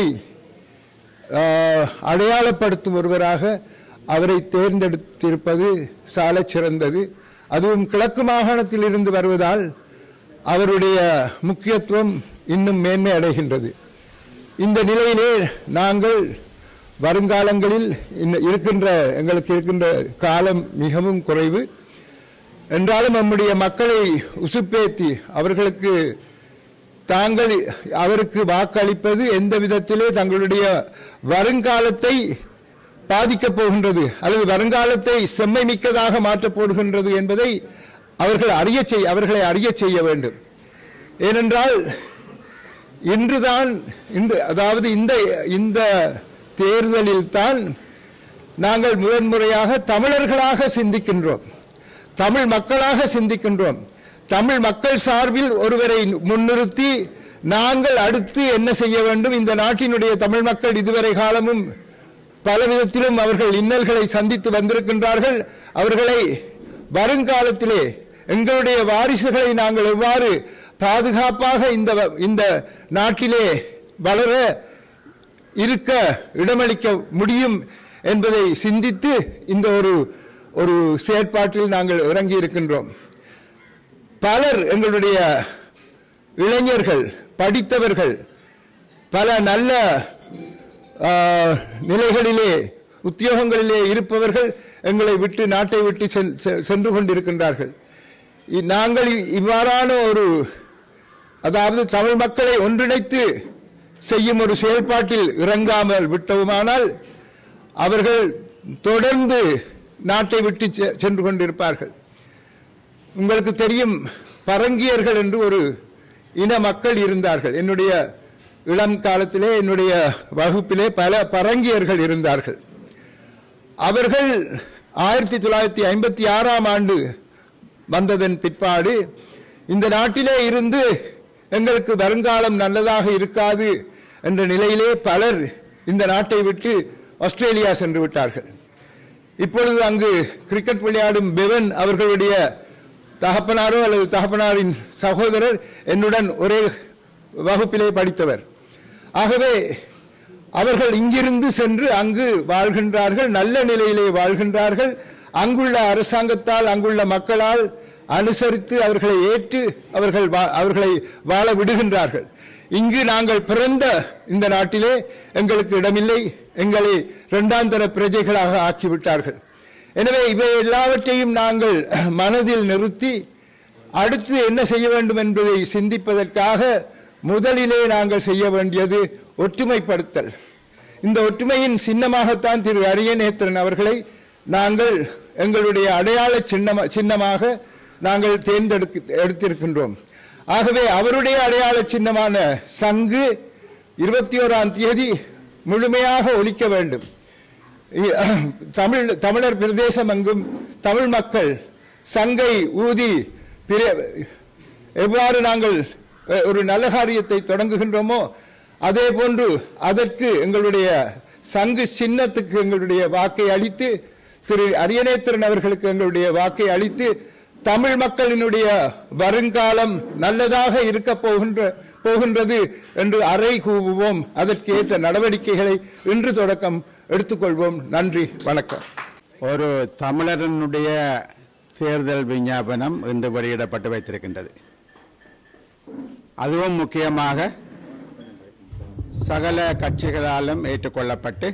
ஆஹ், அடையாளப்படுத்தும் ஒருவராக அவரை தேர்ந்தெடுத்திருப்பது சாலச் சிறந்தது அதுவும் கிழக்கு மாகாணத்தில் இருந்து வருவதால் அவருடைய முக்கியத்துவம் இன்னும் மேன்மை அடைகின்றது இந்த நிலையிலே நாங்கள் வருங்காலங்களில் இன்ன- இருக்கின்ற எங்களுக்கு இருக்கின்ற காலம் மிகவும் குறைவு என்றாலும் நம்முடைய மக்களை உசுப்பேத்தி அவர்களுக்கு தாங்கள் அவருக்கு வாக்களிப்பது எந்த விதத்திலே தங்களுடைய வருங்காலத்தை பாதிக்கப் போகின்றது அல்லது வருங்காலத்தை செம்மை மிக்கதாக மாற்றப் போடுகின்றது என்பதை அவர்கள் அறிய செய் அவர்களை அறிய செய்ய வேண்டும் ஏனென்றால் இன்றுதான் இந்த அதாவது இந்த இந்த தேர்தலில் தான் நாங்கள் முதன்முறையாக தமிழர்களாக சிந்திக்கின்றோம் தமிழ் மக்களாக சிந்திக்கின்றோம் தமிழ் மக்கள் சார்பில் ஒருவரை முன்னிறுத்தி நாங்கள் அடுத்து என்ன செய்ய வேண்டும் இந்த நாட்டினுடைய தமிழ் மக்கள் இதுவரை காலமும் பல விதத்திலும் அவர்கள் இன்னல்களை சந்தித்து வந்திருக்கின்றார்கள் அவர்களை வருங்காலத்திலே எங்களுடைய வாரிசுகளை நாங்கள் எவ்வாறு பாதுகாப்பாக இந்த வ- இந்த நாட்டிலே வளர இருக்க இடமளிக்க முடியும் என்பதை சிந்தித்து இந்த ஒரு ஒரு செயற்பாட்டில் நாங்கள் இறங்கி இருக்கின்றோம் பலர் எங்களுடைய இளைஞர்கள் படித்தவர்கள் பல நல்ல ஆ, நிலைகளிலே உத்தியோகங்களிலே இருப்பவர்கள் எங்களை விட்டு நாட்டை விட்டு சென்- செ- சென்று கொண்டிருக்கின்றார்கள் இ- நாங்கள் இ- இவ்வாறான ஒரு அதாவது தமிழ் மக்களை ஒன்றிணைத்து செய்யும் ஒரு செயல்பாட்டில் இறங்காமல் விட்டோமானால் அவர்கள் தொடர்ந்து நாட்டை விட்டு செ- சென்று கொண்டிருப்பார்கள் உங்களுக்கு தெரியும் பரங்கியர்கள் என்று ஒரு இன மக்கள் இருந்தார்கள் என்னுடைய இளம் காலத்திலே என்னுடைய வகுப்பிலே பல பரங்கியர்கள் இருந்தார்கள் அவர்கள் ஆயிரத்தி தொள்ளாயிரத்தி ஐம்பத்தி ஆறாம் ஆண்டு வந்ததன் பிற்பாடு இந்த நாட்டிலே இருந்து எங்களுக்கு வருங்காலம் நல்லதாக இருக்காது என்ற நிலையிலே பலர் இந்த நாட்டை விட்டு ஆஸ்திரேலியா சென்று விட்டார்கள் இப்பொழுது அங்கு கிரிக்கெட் விளையாடும் பெவன் அவர்களுடைய தகப்பனாரோ அல்லது தகப்பனாரின் சகோதரர் என்னுடன் ஒரே வகுப்பிலே படித்தவர் ஆகவே அவர்கள் இங்கிருந்து சென்று அங்கு வாழ்கின்றார்கள் நல்ல நிலையிலே வாழ்கின்றார்கள் அங்குள்ள அரசாங்கத்தால் அங்குள்ள மக்களால் அனுசரித்து அவர்களை ஏற்று அவர்கள் வா- அவர்களை வாழ விடுகின்றார்கள் இங்கு நாங்கள் பிறந்த இந்த நாட்டிலே எங்களுக்கு இடமில்லை எங்களை இரண்டாந்தர பிரஜைகளாக ஆக்கிவிட்டார்கள் எனவே இவை எல்லாவற்றையும் நாங்கள் மனதில் நிறுத்தி அடுத்து என்ன செய்ய வேண்டும் என்பதை சிந்திப்பதற்காக முதலிலே நாங்கள் செய்ய வேண்டியது ஒற்றுமைப்படுத்தல் இந்த ஒற்றுமையின் சின்னமாகத்தான் திரு அரியநேத்திரன் அவர்களை நாங்கள் எங்களுடைய அடையாள சின்னமா சின்னமாக நாங்கள் தேர்ந்தெடுக்க எடுத்திருக்கின்றோம் ஆகவே அவருடைய அடையாள சின்னமான சங்கு இருபத்தி ஓராம் தேதி முழுமையாக ஒலிக்க வேண்டும் இ- தமிழ் தமிழர் பிரதேசம் எங்கும் தமிழ் மக்கள் சங்கை ஊதி பிர- எவ்வாறு நாங்கள் அஹ், ஒரு நல்ல காரியத்தை தொடங்குகின்றோமோ அதே போன்று அதற்கு எங்களுடைய சங்கு சின்னத்துக்கு எங்களுடைய வாக்கை அளித்து திரு அரியநேத்திரன் அவர்களுக்கு எங்களுடைய வாக்கை அளித்து தமிழ் மக்களினுடைய வருங்காலம் நல்லதாக இருக்க போகின்ற போகின்றது என்று அறை கூவுவோம் அதற்கு ஏற்ற நடவடிக்கைகளை இன்று தொடக்கம் எடுத்துக்கொள்வோம் நன்றி வணக்கம் ஒரு தமிழரனுடைய தேர்தல் விஞ்ஞாபனம் இன்று வெளியிடப்பட்டு வைத்திருக்கின்றது அதுவும் முக்கியமாக சகல கட்சிகளாலும் ஏற்றுக்கொள்ளப்பட்டு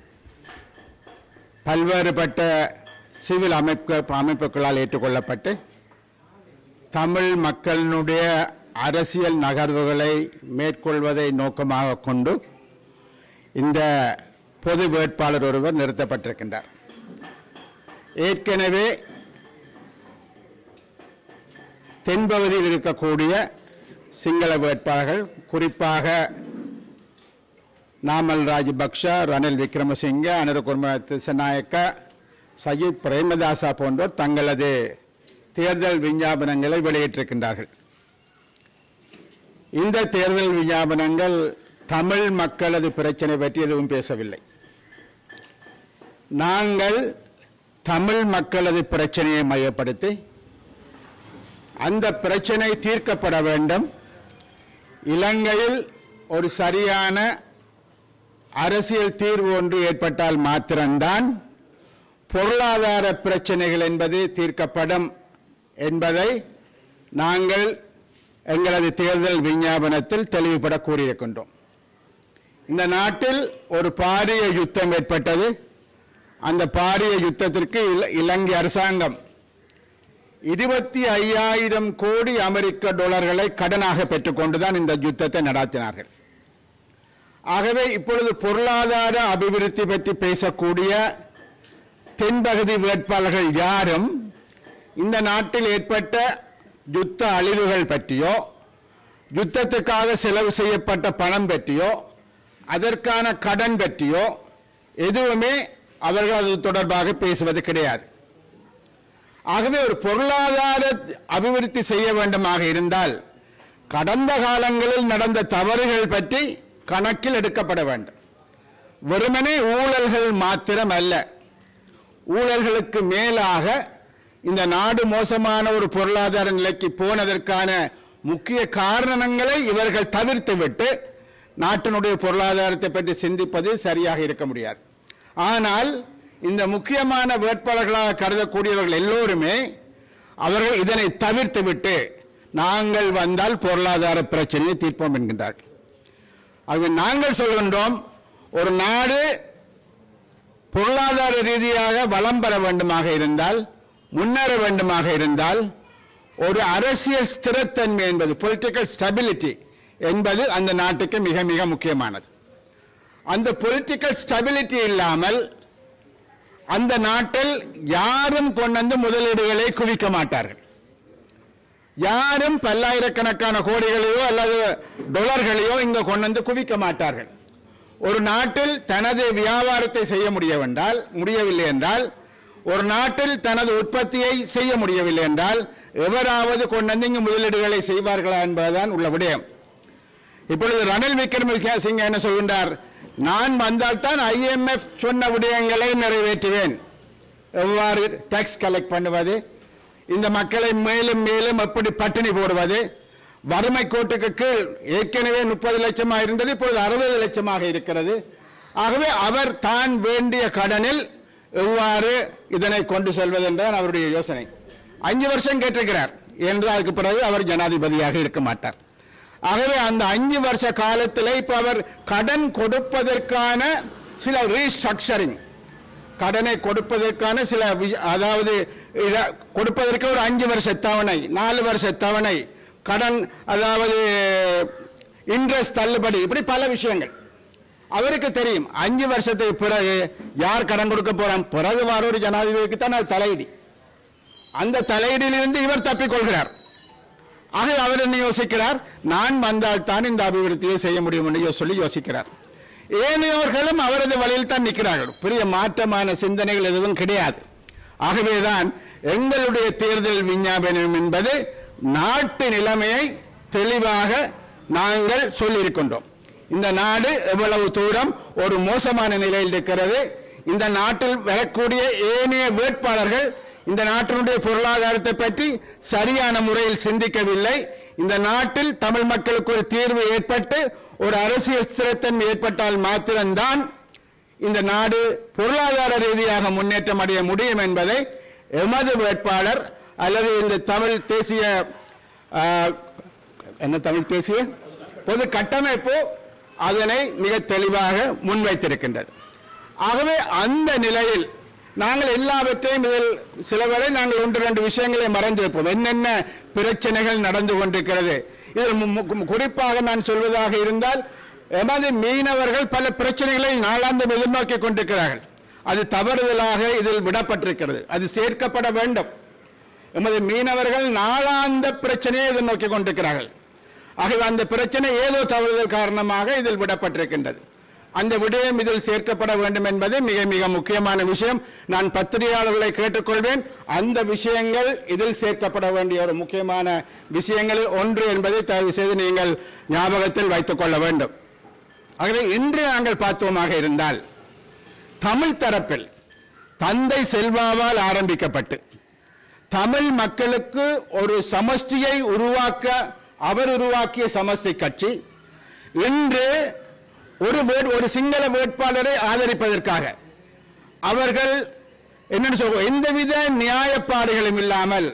பல்வேறுபட்ட சிவில் அமைப்பு அமைப்புகளால் ஏற்றுக்கொள்ளப்பட்டு தமிழ் மக்களினுடைய அரசியல் நகர்வுகளை மேற்கொள்வதை நோக்கமாக கொண்டு இந்த பொது வேட்பாளர் ஒருவர் நிறுத்தப்பட்டிருக்கின்றார் ஏற்கனவே தென்பகுதியில் இருக்கக்கூடிய சிங்கள வேட்பாளர்கள் குறிப்பாக நாமல் ராஜபக்ஷ ரணில் விக்ரமசிங்க அனுரகுர்ம திசநாயக்க சஜித் பிரேமதாசா போன்றோர் தங்களது தேர்தல் விஞ்ஞாபனங்களை வெளியிட்டிருக்கின்றார்கள் இந்த தேர்தல் விஞ்ஞாபனங்கள் தமிழ் மக்களது பிரச்சனை பற்றி எதுவும் பேசவில்லை நாங்கள் தமிழ் மக்களது பிரச்சனையை மையப்படுத்தி அந்த பிரச்சனை தீர்க்கப்பட வேண்டும் இலங்கையில் ஒரு சரியான அரசியல் தீர்வு ஒன்று ஏற்பட்டால் மாத்திரம்தான் பொருளாதார பிரச்சனைகள் என்பது தீர்க்கப்படும் என்பதை நாங்கள் எங்களது தேர்தல் விஞ்ஞாபனத்தில் தெளிவுபட கூறியிருக்கின்றோம் இந்த நாட்டில் ஒரு பாரிய யுத்தம் ஏற்பட்டது அந்த பாரிய யுத்தத்திற்கு இல- இலங்கை அரசாங்கம் இருபத்தி ஐயாயிரம் கோடி அமெரிக்க டாலர்களை கடனாக பெற்றுக்கொண்டுதான் இந்த யுத்தத்தை நடாத்தினார்கள் ஆகவே இப்பொழுது பொருளாதார அபிவிருத்தி பற்றி பேசக்கூடிய தென்பகுதி வேட்பாளர்கள் யாரும் இந்த நாட்டில் ஏற்பட்ட யுத்த அழிவுகள் பற்றியோ யுத்தத்துக்காக செலவு செய்யப்பட்ட பணம் பற்றியோ அதற்கான கடன் பற்றியோ எதுவுமே அவர்கள் அது தொடர்பாக பேசுவது கிடையாது ஆகவே ஒரு பொருளாதார அபிவிருத்தி செய்ய வேண்டுமாக இருந்தால் கடந்த காலங்களில் நடந்த தவறுகள் பற்றி கணக்கில் எடுக்கப்பட வேண்டும் வெறுமனே ஊழல்கள் மாத்திரம் அல்ல ஊழல்களுக்கு மேலாக இந்த நாடு மோசமான ஒரு பொருளாதார நிலைக்கு போனதற்கான முக்கிய காரணங்களை இவர்கள் தவிர்த்துவிட்டு நாட்டினுடைய பொருளாதாரத்தை பற்றி சிந்திப்பது சரியாக இருக்க முடியாது ஆனால் இந்த முக்கியமான வேட்பாளர்களாக கருதக்கூடியவர்கள் எல்லோருமே அவர்கள் இதனை தவிர்த்துவிட்டு நாங்கள் வந்தால் பொருளாதார பிரச்சனையை தீர்ப்போம் என்கின்றார்கள் ஆகவே நாங்கள் சொல்கின்றோம் ஒரு நாடு பொருளாதார ரீதியாக வளம் பெற வேண்டுமாக இருந்தால் முன்னேற வேண்டுமாக இருந்தால் ஒரு அரசியல் ஸ்திரத்தன்மை என்பது பொலிட்டிக்கல் ஸ்டெபிலிட்டி என்பது அந்த நாட்டுக்கு மிக மிக முக்கியமானது அந்த பொலிட்டிக்கல் ஸ்டெபிலிட்டி இல்லாமல் அந்த நாட்டில் யாரும் கொண்டு வந்து முதலீடுகளை குவிக்க மாட்டார்கள் யாரும் பல்லாயிரக்கணக்கான கோடிகளையோ அல்லது டொலர்களையோ இங்க கொண்டு வந்து குவிக்க மாட்டார்கள் ஒரு நாட்டில் தனது வியாபாரத்தை செய்ய முடியவென்றால் முடியவில்லை என்றால் ஒரு நாட்டில் தனது உற்பத்தியை செய்ய முடியவில்லை என்றால் எவராவது கொண்டு வந்து இங்கு முதலீடுகளை செய்வார்களா என்பதுதான் உள்ள விடயம் இப்பொழுது ரணில் விக்ரமசிங்க என்ன சொல்கின்றார் நான் வந்தால்தான் ஐஎம்எஃப் சொன்ன விடயங்களை நிறைவேற்றுவேன் எவ்வாறு டாக்ஸ் கலெக்ட் பண்ணுவது இந்த மக்களை மேலும் மேலும் எப்படி பட்டினி போடுவது வறுமை கோட்டுக்கு கீழ் ஏற்கனவே முப்பது லட்சமாக இருந்தது இப்பொழுது அறுபது லட்சமாக இருக்கிறது ஆகவே அவர் தான் வேண்டிய கடனில் எவ்வாறு இதனை கொண்டு செல்வது என்றால் அவருடைய யோசனை அஞ்சு வருஷம் கேட்டிருக்கிறார் என்று அதுக்கு பிறகு அவர் ஜனாதிபதியாக இருக்க மாட்டார் ஆகவே அந்த அஞ்சு வருஷ காலத்தில் இப்ப அவர் கடன் கொடுப்பதற்கான சில ரீஸ்ட்ரக்சரிங் கடனை கொடுப்பதற்கான சில வி- அதாவது இத- கொடுப்பதற்கு ஒரு அஞ்சு வருஷ தவணை நாலு வருஷ தவணை கடன் அதாவது இன்ட்ரெஸ்ட் தள்ளுபடி இப்படி பல விஷயங்கள் அவருக்கு தெரியும் அஞ்சு வருஷத்துக்கு பிறகு யார் கடன் கொடுக்க போறான் பிறகு வர ஒரு ஜனாதிபதிக்கு தான் அது தலையிடி அந்த தலையீடிலிருந்து இவர் தப்பிக்கொள்கிறார் ஆக அவர் என்ன யோசிக்கிறார் நான் வந்தால் தான் இந்த அபிவிருத்தியை செய்ய முடியும் என்று யோ- சொல்லி யோசிக்கிறார் ஏனையோர்களும் அவரது வழியில் தான் நிற்கிறார்கள் பெரிய மாற்றமான சிந்தனைகள் எதுவும் கிடையாது ஆகவேதான் எங்களுடைய தேர்தல் விஞ்ஞாபனம் என்பது நாட்டு நிலைமையை தெளிவாக நாங்கள் சொல்லியிருக்கின்றோம் இந்த நாடு எவ்வளவு தூரம் ஒரு மோசமான நிலையில் இருக்கிறது இந்த நாட்டில் வரக்கூடிய ஏனைய வேட்பாளர்கள் இந்த நாட்டினுடைய பொருளாதாரத்தை பற்றி சரியான முறையில் சிந்திக்கவில்லை இந்த நாட்டில் தமிழ் மக்களுக்கு ஒரு தீர்வு ஏற்பட்டு ஒரு அரசியல் ஸ்திரத்தன்மை ஏற்பட்டால் மாத்திரம்தான் இந்த நாடு பொருளாதார ரீதியாக முன்னேற்றம் அடைய முடியும் என்பதை எமது வேட்பாளர் அல்லது இந்த தமிழ் தேசிய ஆ, என்ன தமிழ் தேசிய பொது கட்டமைப்பு அதனை மிக தெளிவாக முன்வைத்திருக்கின்றது ஆகவே அந்த நிலையில் நாங்கள் எல்லாவற்றையும் இதில் சிலவரை நாங்கள் ஒன்று ரெண்டு விஷயங்களை மறந்திருப்போம் என்னென்ன பிரச்சனைகள் நடந்து கொண்டிருக்கிறது இதில் மு- மு- குறிப்பாக நான் சொல்வதாக இருந்தால் எமது மீனவர்கள் பல பிரச்சனைகளை நாளாந்தம் எதிர்நோக்கி கொண்டிருக்கிறார்கள் அது தவறுதலாக இதில் விடப்பட்டிருக்கிறது அது சேர்க்கப்பட வேண்டும் எமது மீனவர்கள் நாளாந்த பிரச்சனையை எதிர்நோக்கி கொண்டிருக்கிறார்கள் ஆகவே அந்த பிரச்சனை ஏதோ தவறுதல் காரணமாக இதில் விடப்பட்டிருக்கின்றது அந்த விடயம் இதில் சேர்க்கப்பட வேண்டும் என்பது மிக மிக முக்கியமான விஷயம் நான் பத்திரிகையாளர்களை கேட்டுக்கொள்வேன் அந்த விஷயங்கள் இதில் சேர்க்கப்பட வேண்டிய ஒரு முக்கியமான விஷயங்களில் ஒன்று என்பதை தயவு செய்து நீங்கள் ஞாபகத்தில் வைத்துக் கொள்ள வேண்டும் ஆகவே இன்று நாங்கள் பார்த்தோமாக இருந்தால் தமிழ் தரப்பில் தந்தை செல்வாவால் ஆரம்பிக்கப்பட்டு தமிழ் மக்களுக்கு ஒரு சமஷ்டியை உருவாக்க அவர் உருவாக்கிய சமஷ்டி கட்சி இன்று ஒரு வேட்- ஒரு சிங்கள வேட்பாளரை ஆதரிப்பதற்காக அவர்கள் என்னன்னு சொல்வோம் எந்தவித நியாயப்பாடுகளும் இல்லாமல்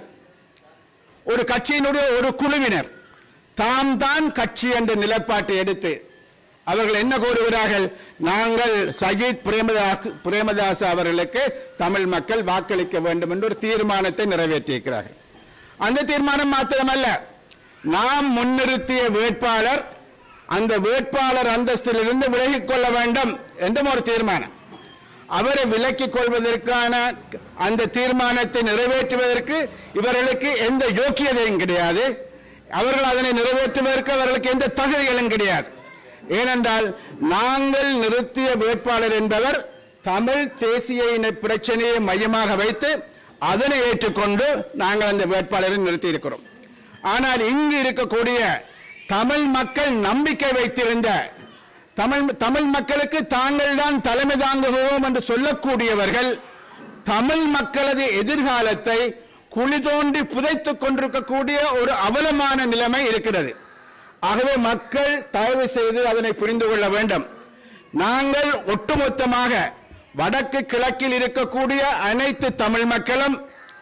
ஒரு கட்சியினுடைய ஒரு குழுவினர் தாம் தான் கட்சி என்ற நிலைப்பாட்டை எடுத்து அவர்கள் என்ன கூறுகிறார்கள் நாங்கள் சஜித் பிரேமதாஸ் பிரேமதாஸ் அவர்களுக்கு தமிழ் மக்கள் வாக்களிக்க வேண்டும் என்ற ஒரு தீர்மானத்தை நிறைவேற்றியிருக்கிறார்கள் அந்த தீர்மானம் மாத்திரமல்ல நாம் முன்னிறுத்திய வேட்பாளர் அந்த வேட்பாளர் அந்தஸ்திலிருந்து விலகிக் கொள்ள வேண்டும் என்றும் ஒரு தீர்மானம் அவரை விலக்கிக் கொள்வதற்கான அந்த தீர்மானத்தை நிறைவேற்றுவதற்கு இவர்களுக்கு எந்த யோக்கியதையும் கிடையாது அவர்கள் அதனை நிறைவேற்றுவதற்கு அவர்களுக்கு எந்த தகுதிகளும் கிடையாது ஏனென்றால் நாங்கள் நிறுத்திய வேட்பாளர் என்பவர் தமிழ் தேசிய இன பிரச்சனையை மையமாக வைத்து அதனை ஏற்றுக்கொண்டு நாங்கள் அந்த வேட்பாளரை நிறுத்தி இருக்கிறோம் ஆனால் இங்கு இருக்கக்கூடிய தமிழ் மக்கள் நம்பிக்கை வைத்திருந்த தமிழ் தமிழ் மக்களுக்கு தாங்கள் தான் தலைமை தாங்குவோம் என்று சொல்லக்கூடியவர்கள் தமிழ் மக்களது எதிர்காலத்தை குழி தோண்டி புதைத்துக் கொண்டிருக்கக்கூடிய ஒரு அவலமான நிலைமை இருக்கிறது ஆகவே மக்கள் தயவு செய்து அதனை புரிந்து கொள்ள வேண்டும் நாங்கள் ஒட்டுமொத்தமாக வடக்கு கிழக்கில் இருக்கக்கூடிய அனைத்து தமிழ் மக்களும்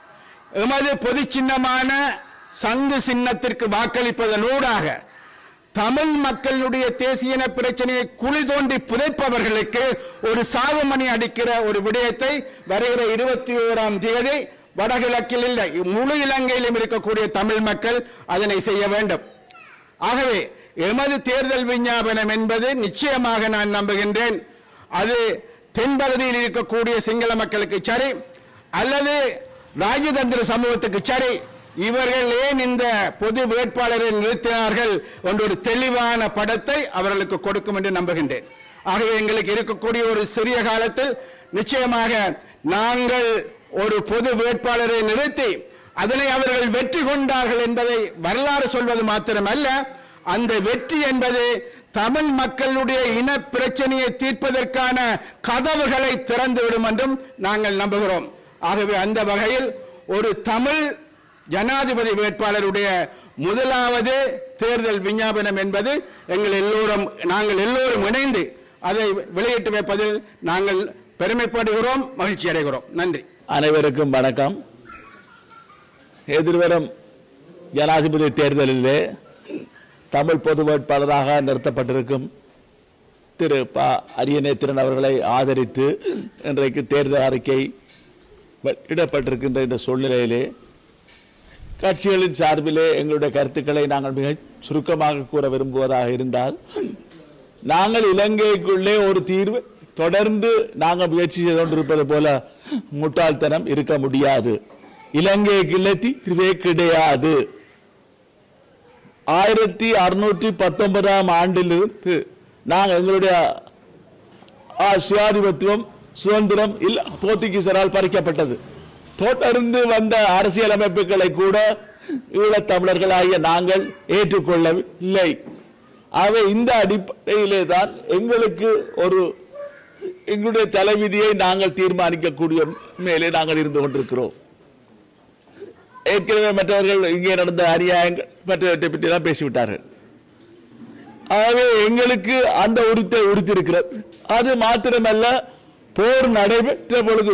எமது பொது சின்னமான சங்கு சின்னத்திற்கு வாக்களிப்பதனூடாக தமிழ் மக்களுடைய தேசிய இன பிரச்சனையை குழி தோண்டி புதைப்பவர்களுக்கு ஒரு சாவுமணி அடிக்கிற ஒரு விடயத்தை வருகிற இருபத்தி ஓராம் தேதி வடகிழக்கில் இல்லை முழு இலங்கையிலும் இருக்கக்கூடிய தமிழ் மக்கள் அதனை செய்ய வேண்டும் ஆகவே எமது தேர்தல் விஞ்ஞாபனம் என்பது நிச்சயமாக நான் நம்புகின்றேன் அது தென்பகுதியில் இருக்கக்கூடிய சிங்கள மக்களுக்கு சரி அல்லது ராஜதந்திர சமூகத்துக்கு சரி இவர்கள் ஏன் இந்த பொது வேட்பாளரை நிறுத்தினார்கள் என்ற ஒரு தெளிவான படத்தை அவர்களுக்கு கொடுக்கும் என்று நம்புகின்றேன் ஆகவே எங்களுக்கு இருக்கக்கூடிய ஒரு சிறிய காலத்தில் நிச்சயமாக நாங்கள் ஒரு பொது வேட்பாளரை நிறுத்தி அதனை அவர்கள் வெற்றி கொண்டார்கள் என்பதை வரலாறு சொல்வது மாத்திரமல்ல அந்த வெற்றி என்பது தமிழ் மக்களுடைய இன பிரச்சனையை தீர்ப்பதற்கான கதவுகளை திறந்துவிடும் என்றும் நாங்கள் நம்புகிறோம் ஆகவே அந்த வகையில் ஒரு தமிழ் ஜனாதிபதி வேட்பாளருடைய முதலாவது தேர்தல் விஞ்ஞாபனம் என்பது எங்கள் எல்லோரும் நாங்கள் எல்லோரும் இணைந்து அதை வெளியிட்டு வைப்பதில் நாங்கள் பெருமைப்படுகிறோம் மகிழ்ச்சி அடைகிறோம் நன்றி அனைவருக்கும் வணக்கம் எதிர்வரும் ஜனாதிபதி தேர்தலிலே தமிழ் பொது வேட்பாளராக நிறுத்தப்பட்டிருக்கும் திரு ப அரியநேத்திரன் அவர்களை ஆதரித்து இன்றைக்கு தேர்தல் அறிக்கை இடப்பட்டிருக்கின்ற இந்த சூழ்நிலையிலே கட்சிகளின் சார்பிலே எங்களுடைய கருத்துக்களை நாங்கள் மிக சுருக்கமாக கூற விரும்புவதாக இருந்தால் நாங்கள் இலங்கைக்குள்ளே ஒரு தீர்வு தொடர்ந்து நாங்கள் முயற்சி செய்து கொண்டிருப்பது போல முட்டாள்தனம் இருக்க முடியாது இலங்கைக்குள்ளே தீர்வே கிடையாது ஆயிரத்தி அறுநூற்றி பத்தொன்பதாம் ஆண்டிலிருந்து நாங்கள் எங்களுடைய ஆ, சுயாதிபத்தியம் சுதந்திரம் இல்ல போர்த்துகீசரால் பறிக்கப்பட்டது தொடர்ந்து வந்த அரசியல் அமைப்புகளை கூட ஈழத்தமிழர்களாகிய நாங்கள் ஏற்றுக்கொள்ளவில்லை ஆகவே இந்த அடிப்படையிலே தான் எங்களுக்கு ஒரு எங்களுடைய தலைவிதியை நாங்கள் தீர்மானிக்கக்கூடிய மேலே நாங்கள் இருந்து கொண்டிருக்கிறோம் ஏற்கனவே மற்றவர்கள் இங்கே நடந்த அநியாயங்கள் மற்றவற்றை பற்றி எல்லாம் பேசிவிட்டார்கள் ஆகவே எங்களுக்கு அந்த உரித்தை உரித்திருக்கிறது அது மாத்திரமல்ல போர் நடைபெற்ற பொழுது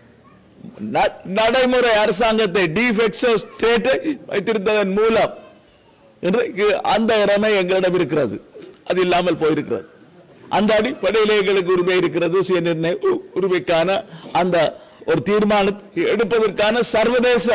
ந- நடைமுறை அரசாங்கத்தை டிஃபெக்ஷோ ஸ்டேட்டை வைத்திருந்ததன் மூலம் இன்றைக்கு அந்த இறமை எங்களிடம் இருக்கிறது அது இல்லாமல் போயிருக்கிறது அந்த அடிப்படையில் எங்களுக்கு உரிமை இருக்கிறது சுயநிர்ணய உ- உரிமைக்கான அந்த ஒரு தீர்மானத்தை எடுப்பதற்கான சர்வதேச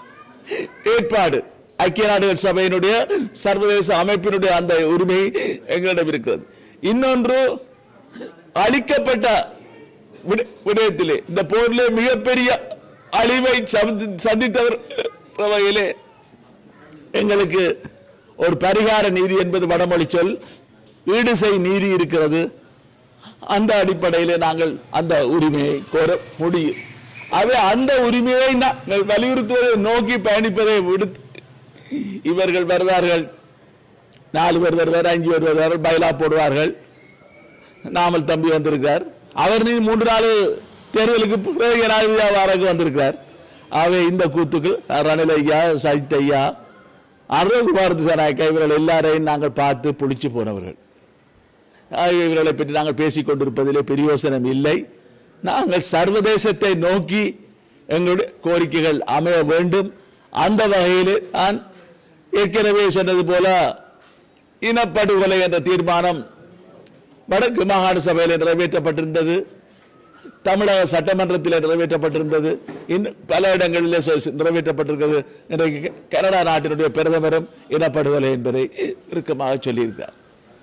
ஏற்பாடு ஐக்கிய நாடுகள் சபையினுடைய சர்வதேச அமைப்பினுடைய அந்த உரிமை எங்களிடம் இருக்கிறது இன்னொன்று அளிக்கப்பட்ட விட- விடயத்திலே இந்த போரிலே மிகப்பெரிய அழிவை சந்தி- சந்தித்தவர் என்ற வகையிலே எங்களுக்கு ஒரு பரிகார நீதி என்பது வடமொழி சொல் ஈடு செய் நீதி இருக்கிறது அந்த அடிப்படையிலே நாங்கள் அந்த உரிமையை கோர முடியும் அவை அந்த உரிமையை நாங்கள் வலியுறுத்துவதை நோக்கி பயணிப்பதை விடுத்து இவர்கள் வருவார்கள் நாலு பேர் வருவார் அஞ்சு பேர் வருவார்கள் பைலா போடுவார்கள் நாமல் தம்பி வந்திருக்கார் அவர் நீ மூன்று நாள் தேர்தலுக்கு பிறகு ஜனாதிபதியாக வாரக்கு வந்திருக்கிறார் ஆகவே இந்த கூத்துக்கள் ரணில் ஐயா சஜித் ஐயா அருள்குமார் திசாநாயக்கா இவர்கள் எல்லாரையும் நாங்கள் பார்த்து புளிச்சு போனவர்கள் ஆகவே இவர்களை பற்றி நாங்கள் பேசிக் கொண்டிருப்பதிலே பிரயோசனம் இல்லை நாங்கள் சர்வதேசத்தை நோக்கி எங்களுடைய கோரிக்கைகள் அமைய வேண்டும் அந்த வகையில் நான் ஏற்கனவே சொன்னது போல இனப்படுகொலை என்ற தீர்மானம் வடக்கு மாகாண சபையில் நிறைவேற்றப்பட்டிருந்தது தமிழக சட்டமன்றத்தில் நிறைவேற்றப்பட்டிருந்தது இன்னும் பல இடங்களிலே சொ- நிறைவேற்றப்பட்டிருக்கிறது இன்றைக்கு கனடா நாட்டினுடைய பிரதமரும் இனப்படுகொலை என்பதை இறுக்கமாக சொல்லியிருக்கிறார்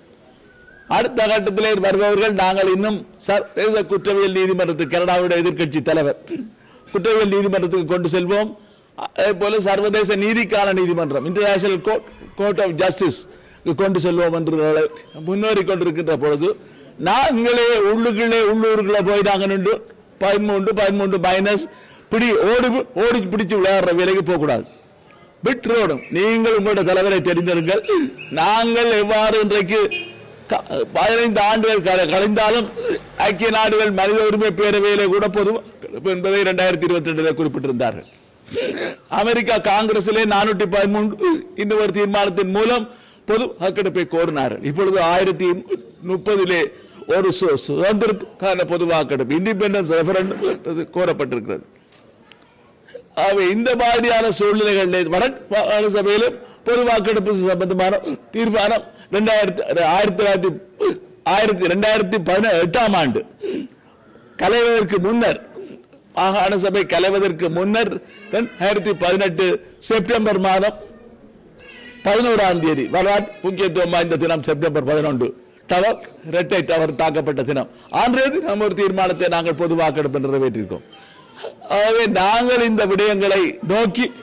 அடுத்த கட்டத்திலே வருபவர்கள் நாங்கள் இன்னும் சர்வதேச குற்றவியல் நீதிமன்றத்துக்கு கனடாவுடைய எதிர்க்கட்சி தலைவர் குற்றவியல் நீதிமன்றத்துக்கு கொண்டு செல்வோம் அதே போல சர்வதேச நீதிக்கான நீதிமன்றம் international court court of justice கொண்டு செல்வோம் என்று முன்னேறி கொண்டிருக்கின்ற பொழுது நாங்களே உள்ளுக்குள்ளே உள்ளூருக்குள்ளே போய் நாங்கள் நின்று பதிமூன்று பதிமூன்று மைனஸ் பிடி ஓடி ஓடி பிடிச்சு விளையாடுற வேலைக்கு போகக்கூடாது விட்டுரோடும் நீங்கள் உங்களுடைய தலைவரை தெரிந்திருங்கள் நாங்கள் எவ்வாறு இன்றைக்கு க- பதினைந்து ஆண்டுகள் க- கழிந்தாலும் ஐக்கிய நாடுகள் மனித உரிமை பேரவையிலே கூட பொது என்பதை இரண்டாயிரத்தி இருபத்தி ரெண்டில் குறிப்பிட்டிருந்தார்கள் அமெரிக்கா காங்கிரசிலே நானூற்றி பதிமூன்று இந்த ஒரு தீர்மானத்தின் மூலம் பொது வாக்கெடுப்பை கோரினார்கள் இப்பொழுது ஆயிரத்தி முப்பதிலே ஒரு சு- சுதந்திரத்துக்கான பொது வாக்கெடுப்பு இண்டிபெண்டன்ஸ் ரெஃபரண்டம் கோரப்பட்டிருக்கிறது ஆகவே இந்த மாதிரியான சூழ்நிலைகளில் வடக்கு மாகாண சபையிலும் பொது வாக்கெடுப்பு சம்பந்தமான தீர்மானம் ரெண்டாயிரத்தி ஆயிரத்தி தொள்ளாயிரத்தி ஆயிரத்தி ரெண்டாயிரத்தி பதினெட்டாம் ஆண்டு கலைவதற்கு முன்னர் மாகாண சபை கலைவதற்கு முன்னர் ரெண்டாயிரத்தி பதினெட்டு செப்டம்பர் மாதம் பதினோராம் தேதி வரலாற்று முக்கியத்துவம் வாய்ந்த தினம் செப்டம்பர் பதினொன்று டவர் இரட்டை டவர் தாக்கப்பட்ட தினம் அன்றைய தினம் ஒரு தீர்மானத்தை நாங்கள் பொது வாக்கெடுப்பு நிறைவேற்றியிருக்கோம் ஆகவே நாங்கள் இந்த விடயங்களை நோக்கி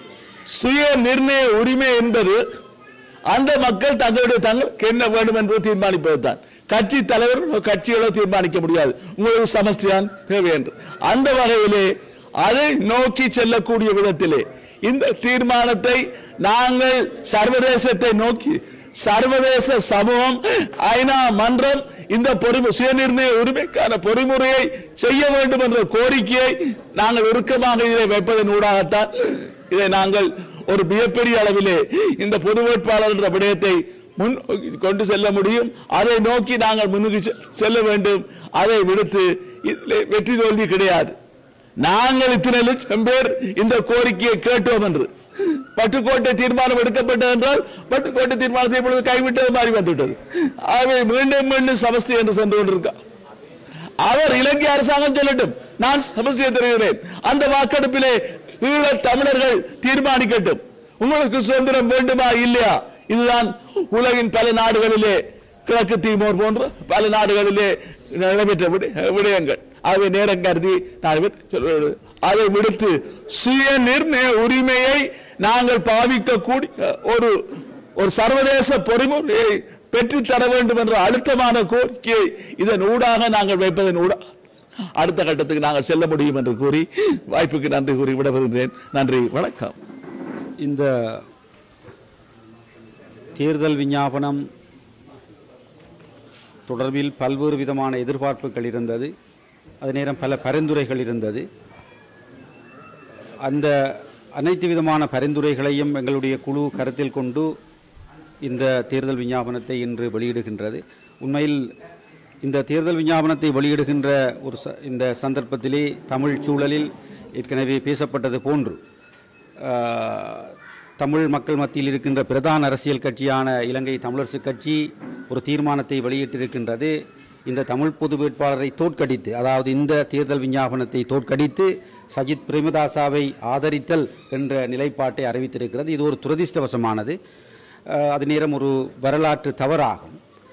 சுய நிர்ணய உரிமை என்பது அந்த மக்கள் தங்களுடைய தங்களுக்கு என்ன வேண்டும் என்று தீர்மானிப்பதுதான் கட்சி தலைவர் கட்சிகளோ தீர்மானிக்க முடியாது உங்களுக்கு சமஸ்டிதான் தேவை என்று அந்த வகையிலே அதை நோக்கி செல்லக்கூடிய விதத்திலே இந்த தீர்மானத்தை நாங்கள் சர்வதேசத்தை நோக்கி சர்வதேச சமூகம் ஐநா மன்றம் இந்த பொறுமை சுயநிர்ணய உரிமைக்கான பொறிமுறையை செய்ய வேண்டும் என்ற கோரிக்கையை நாங்கள் இறுக்கமாக இதை வைப்பதன் ஊடாகத்தான் இதை நாங்கள் ஒரு மிகப்பெரிய அளவிலே இந்த பொது வேட்பாளர் என்ற விடயத்தை முன் கொண்டு செல்ல முடியும் அதை நோக்கி நாங்கள் முன்னுக்கு செ- செல்ல வேண்டும் அதை விடுத்து இதிலே வெற்றி தோல்வி கிடையாது நாங்கள் இத்தனை லட்சம் பேர் இந்த கோரிக்கையை கேட்டோம் என்று பட்டுக்கோட்டை தீர்மானம் எடுக்கப்பட்டது என்றால் பட்டுக்கோட்டை தீர்மானத்தை இப்பொழுது கைவிட்டது மாதிரி வந்துவிட்டது ஆகவே மீண்டும் மீண்டும் சமஸ்தி என்று சென்று கொண்டிருக்கா அவர் இலங்கை அரசாங்கம் சொல்லட்டும் நான் சமஸ்தியை தருகிறேன் அந்த வாக்கெடுப்பிலே ஈழத் தமிழர்கள் தீர்மானிக்கட்டும் உங்களுக்கு சுதந்திரம் வேண்டுமா இல்லையா இதுதான் உலகின் பல நாடுகளிலே கிழக்கு தீமோர் போன்ற பல நாடுகளிலே நடைபெற்ற விட- விடயங்கள் ஆகவே நேரம் கருதி நான் இவர் சொல்வது அதை விடுத்து சுய நிர்ணய உரிமையை நாங்கள் பாவிக்கக்கூடிய ஒரு ஒரு சர்வதேச பொறிமுறையை பெற்றுத் தர வேண்டும் என்ற அழுத்தமான கோரிக்கையை இதன் ஊடாக நாங்கள் வைப்பதன் ஊடாக அடுத்த கட்டத்துக்கு நாங்கள் செல்ல முடியும் என்று கூறி வாய்ப்புக்கு நன்றி கூறி விடைபெறுகிறேன் நன்றி வணக்கம் இந்த தேர்தல் விஞ்ஞாபனம் தொடர்பில் பல்வேறு விதமான எதிர்பார்ப்புகள் இருந்தது அதே நேரம் பல பரிந்துரைகள் இருந்தது அந்த அனைத்து விதமான பரிந்துரைகளையும் எங்களுடைய குழு கருத்தில் கொண்டு இந்த தேர்தல் விஞ்ஞாபனத்தை இன்று வெளியிடுகின்றது உண்மையில் இந்த தேர்தல் விஞ்ஞாபனத்தை வெளியிடுகின்ற ஒரு ச இந்த சந்தர்ப்பத்திலே தமிழ் சூழலில் ஏற்கனவே பேசப்பட்டது போன்று ஆஹ், தமிழ் மக்கள் மத்தியில் இருக்கின்ற பிரதான அரசியல் கட்சியான இலங்கை தமிழரசு கட்சி ஒரு தீர்மானத்தை வெளியிட்டிருக்கின்றது இந்த தமிழ் பொது வேட்பாளரை தோற்கடித்து அதாவது இந்த தேர்தல் விஞ்ஞாபனத்தை தோற்கடித்து சஜித் பிரேமதாசாவை ஆதரித்தல் என்ற நிலைப்பாட்டை அறிவித்திருக்கிறது இது ஒரு துரதிர்ஷ்டவசமானது ஆஹ், அது நேரம் ஒரு வரலாற்று தவறாகும்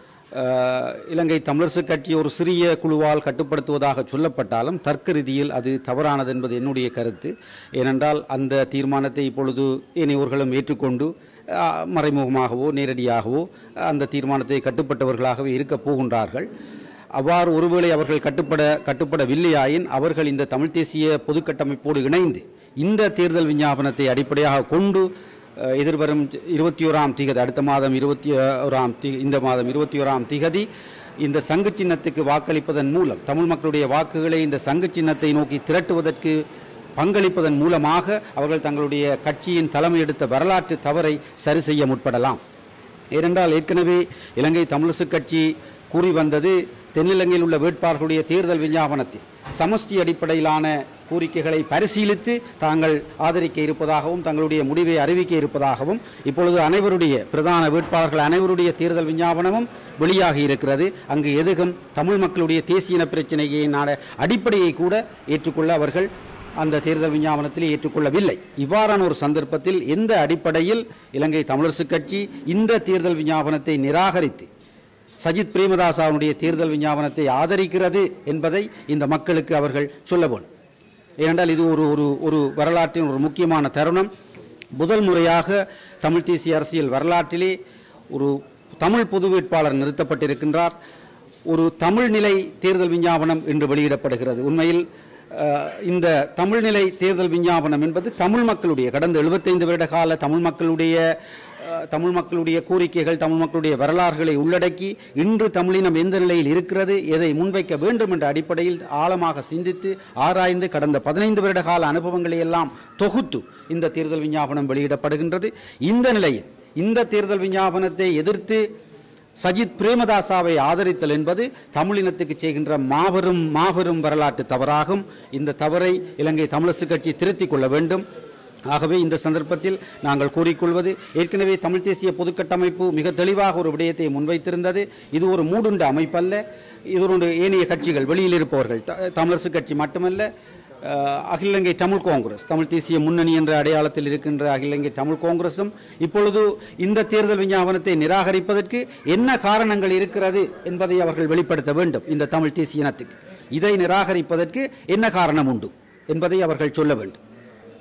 அஹ், இலங்கை தமிழரசு கட்சி ஒரு சிறிய குழுவால் கட்டுப்படுத்துவதாக சொல்லப்பட்டாலும் தர்க்க ரீதியில் அது தவறானது என்பது என்னுடைய கருத்து ஏனென்றால் அந்த தீர்மானத்தை இப்பொழுது ஏனையோர்களும் ஏற்றுக்கொண்டு அஹ், மறைமுகமாகவோ நேரடியாகவோ அந்த தீர்மானத்தை கட்டுப்பட்டவர்களாகவே இருக்கப் போகின்றார்கள் அவ்வாறு ஒருவேளை அவர்கள் கட்டுப்பட கட்டுப்படவில்லையாயின் அவர்கள் இந்த தமிழ் தேசிய பொதுக்கட்டமைப்போடு இணைந்து இந்த தேர்தல் விஞ்ஞாபனத்தை அடிப்படையாக கொண்டு அஹ், எதிர்வரும் இருபத்தி ஓராம் திகதி அடுத்த மாதம் இருபத்தி ஓராம் தி இந்த மாதம் இருபத்தி ஓராம் திகதி இந்த சங்கு சின்னத்துக்கு வாக்களிப்பதன் மூலம் தமிழ் மக்களுடைய வாக்குகளை இந்த சங்கு சின்னத்தை நோக்கி திரட்டுவதற்கு பங்களிப்பதன் மூலமாக அவர்கள் தங்களுடைய கட்சியின் தலைமை எடுத்த வரலாற்று தவறை சரி செய்ய முற்படலாம் ஏனென்றால் ஏற்கனவே இலங்கை தமிழரசு கட்சி கூறி வந்தது தென்னிலங்கையில் உள்ள வேட்பாளர்களுடைய தேர்தல் விஞ்ஞாபனத்தில் சமஷ்டி அடிப்படையிலான கோரிக்கைகளை பரிசீலித்து தாங்கள் ஆதரிக்க இருப்பதாகவும் தங்களுடைய முடிவை அறிவிக்க இருப்பதாகவும் இப்பொழுது அனைவருடைய பிரதான வேட்பாளர்கள் அனைவருடைய தேர்தல் விஞ்ஞாபனமும் வெளியாகி இருக்கிறது அங்கு எதுகும் தமிழ் மக்களுடைய தேசிய பிரச்சனையினான அடிப்படையை கூட ஏற்றுக்கொள்ள அவர்கள் அந்த தேர்தல் விஞ்ஞாபனத்தில் ஏற்றுக்கொள்ளவில்லை இவ்வாறான ஒரு சந்தர்ப்பத்தில் எந்த அடிப்படையில் இலங்கை தமிழரசு கட்சி இந்த தேர்தல் விஞ்ஞாபனத்தை நிராகரித்து சஜித் பிரேமதாசாவுடைய தேர்தல் விஞ்ஞாபனத்தை ஆதரிக்கிறது என்பதை இந்த மக்களுக்கு அவர்கள் சொல்ல வேண்டும் ஏனென்றால் இது ஒரு ஒரு ஒரு வரலாற்றின் ஒரு முக்கியமான தருணம் முதல் முறையாக தமிழ் தேசிய அரசியல் வரலாற்றிலே ஒரு தமிழ் பொது வேட்பாளர் நிறுத்தப்பட்டிருக்கின்றார் ஒரு தமிழ் நிலை தேர்தல் விஞ்ஞாபனம் இன்று வெளியிடப்படுகிறது உண்மையில் அஹ், இந்த தமிழ்நிலை தேர்தல் விஞ்ஞாபனம் என்பது தமிழ் மக்களுடைய கடந்த 75 வருட கால தமிழ் மக்களுடைய அஹ், தமிழ் மக்களுடைய கோரிக்கைகள் தமிழ் மக்களுடைய வரலாறுகளை உள்ளடக்கி இன்று தமிழினம் எந்த நிலையில் இருக்கிறது எதை முன்வைக்க வேண்டும் என்ற அடிப்படையில் ஆழமாக சிந்தித்து ஆராய்ந்து கடந்த பதினைந்து வருட கால அனுபவங்களை எல்லாம் தொகுத்து இந்த தேர்தல் விஞ்ஞாபனம் வெளியிடப்படுகின்றது இந்த நிலையில் இந்த தேர்தல் விஞ்ஞாபனத்தை எதிர்த்து சஜித் பிரேமதாசாவை ஆதரித்தல் என்பது தமிழினத்துக்கு செய்கின்ற மாபெரும் மாபெரும் வரலாற்று தவறாகும் இந்த தவறை இலங்கை தமிழரசு கட்சி திருத்திக் கொள்ள வேண்டும் ஆகவே இந்த சந்தர்ப்பத்தில் நாங்கள் கூறிக்கொள்வது ஏற்கனவே தமிழ் தேசிய பொதுக்கட்டமைப்பு மிக தெளிவாக ஒரு விடயத்தை முன்வைத்திருந்தது இது ஒரு மூடுண்ட அமைப்பல்ல இது ஒரு ஏனைய கட்சிகள் வெளியில் இருப்பவர்கள் த- தமிழரசு கட்சி மட்டுமல்ல அஹ், அகில இலங்கை தமிழ் காங்கிரஸ் தமிழ் தேசிய முன்னணி என்ற அடையாளத்தில் இருக்கின்ற அகில இலங்கை தமிழ் காங்கிரசும் இப்பொழுது இந்த தேர்தல் விஞ்ஞாபனத்தை நிராகரிப்பதற்கு என்ன காரணங்கள் இருக்கிறது என்பதை அவர்கள் வெளிப்படுத்த வேண்டும் இந்த தமிழ் தேசிய இனத்துக்கு இதை நிராகரிப்பதற்கு என்ன காரணம் உண்டு என்பதை அவர்கள் சொல்ல வேண்டும்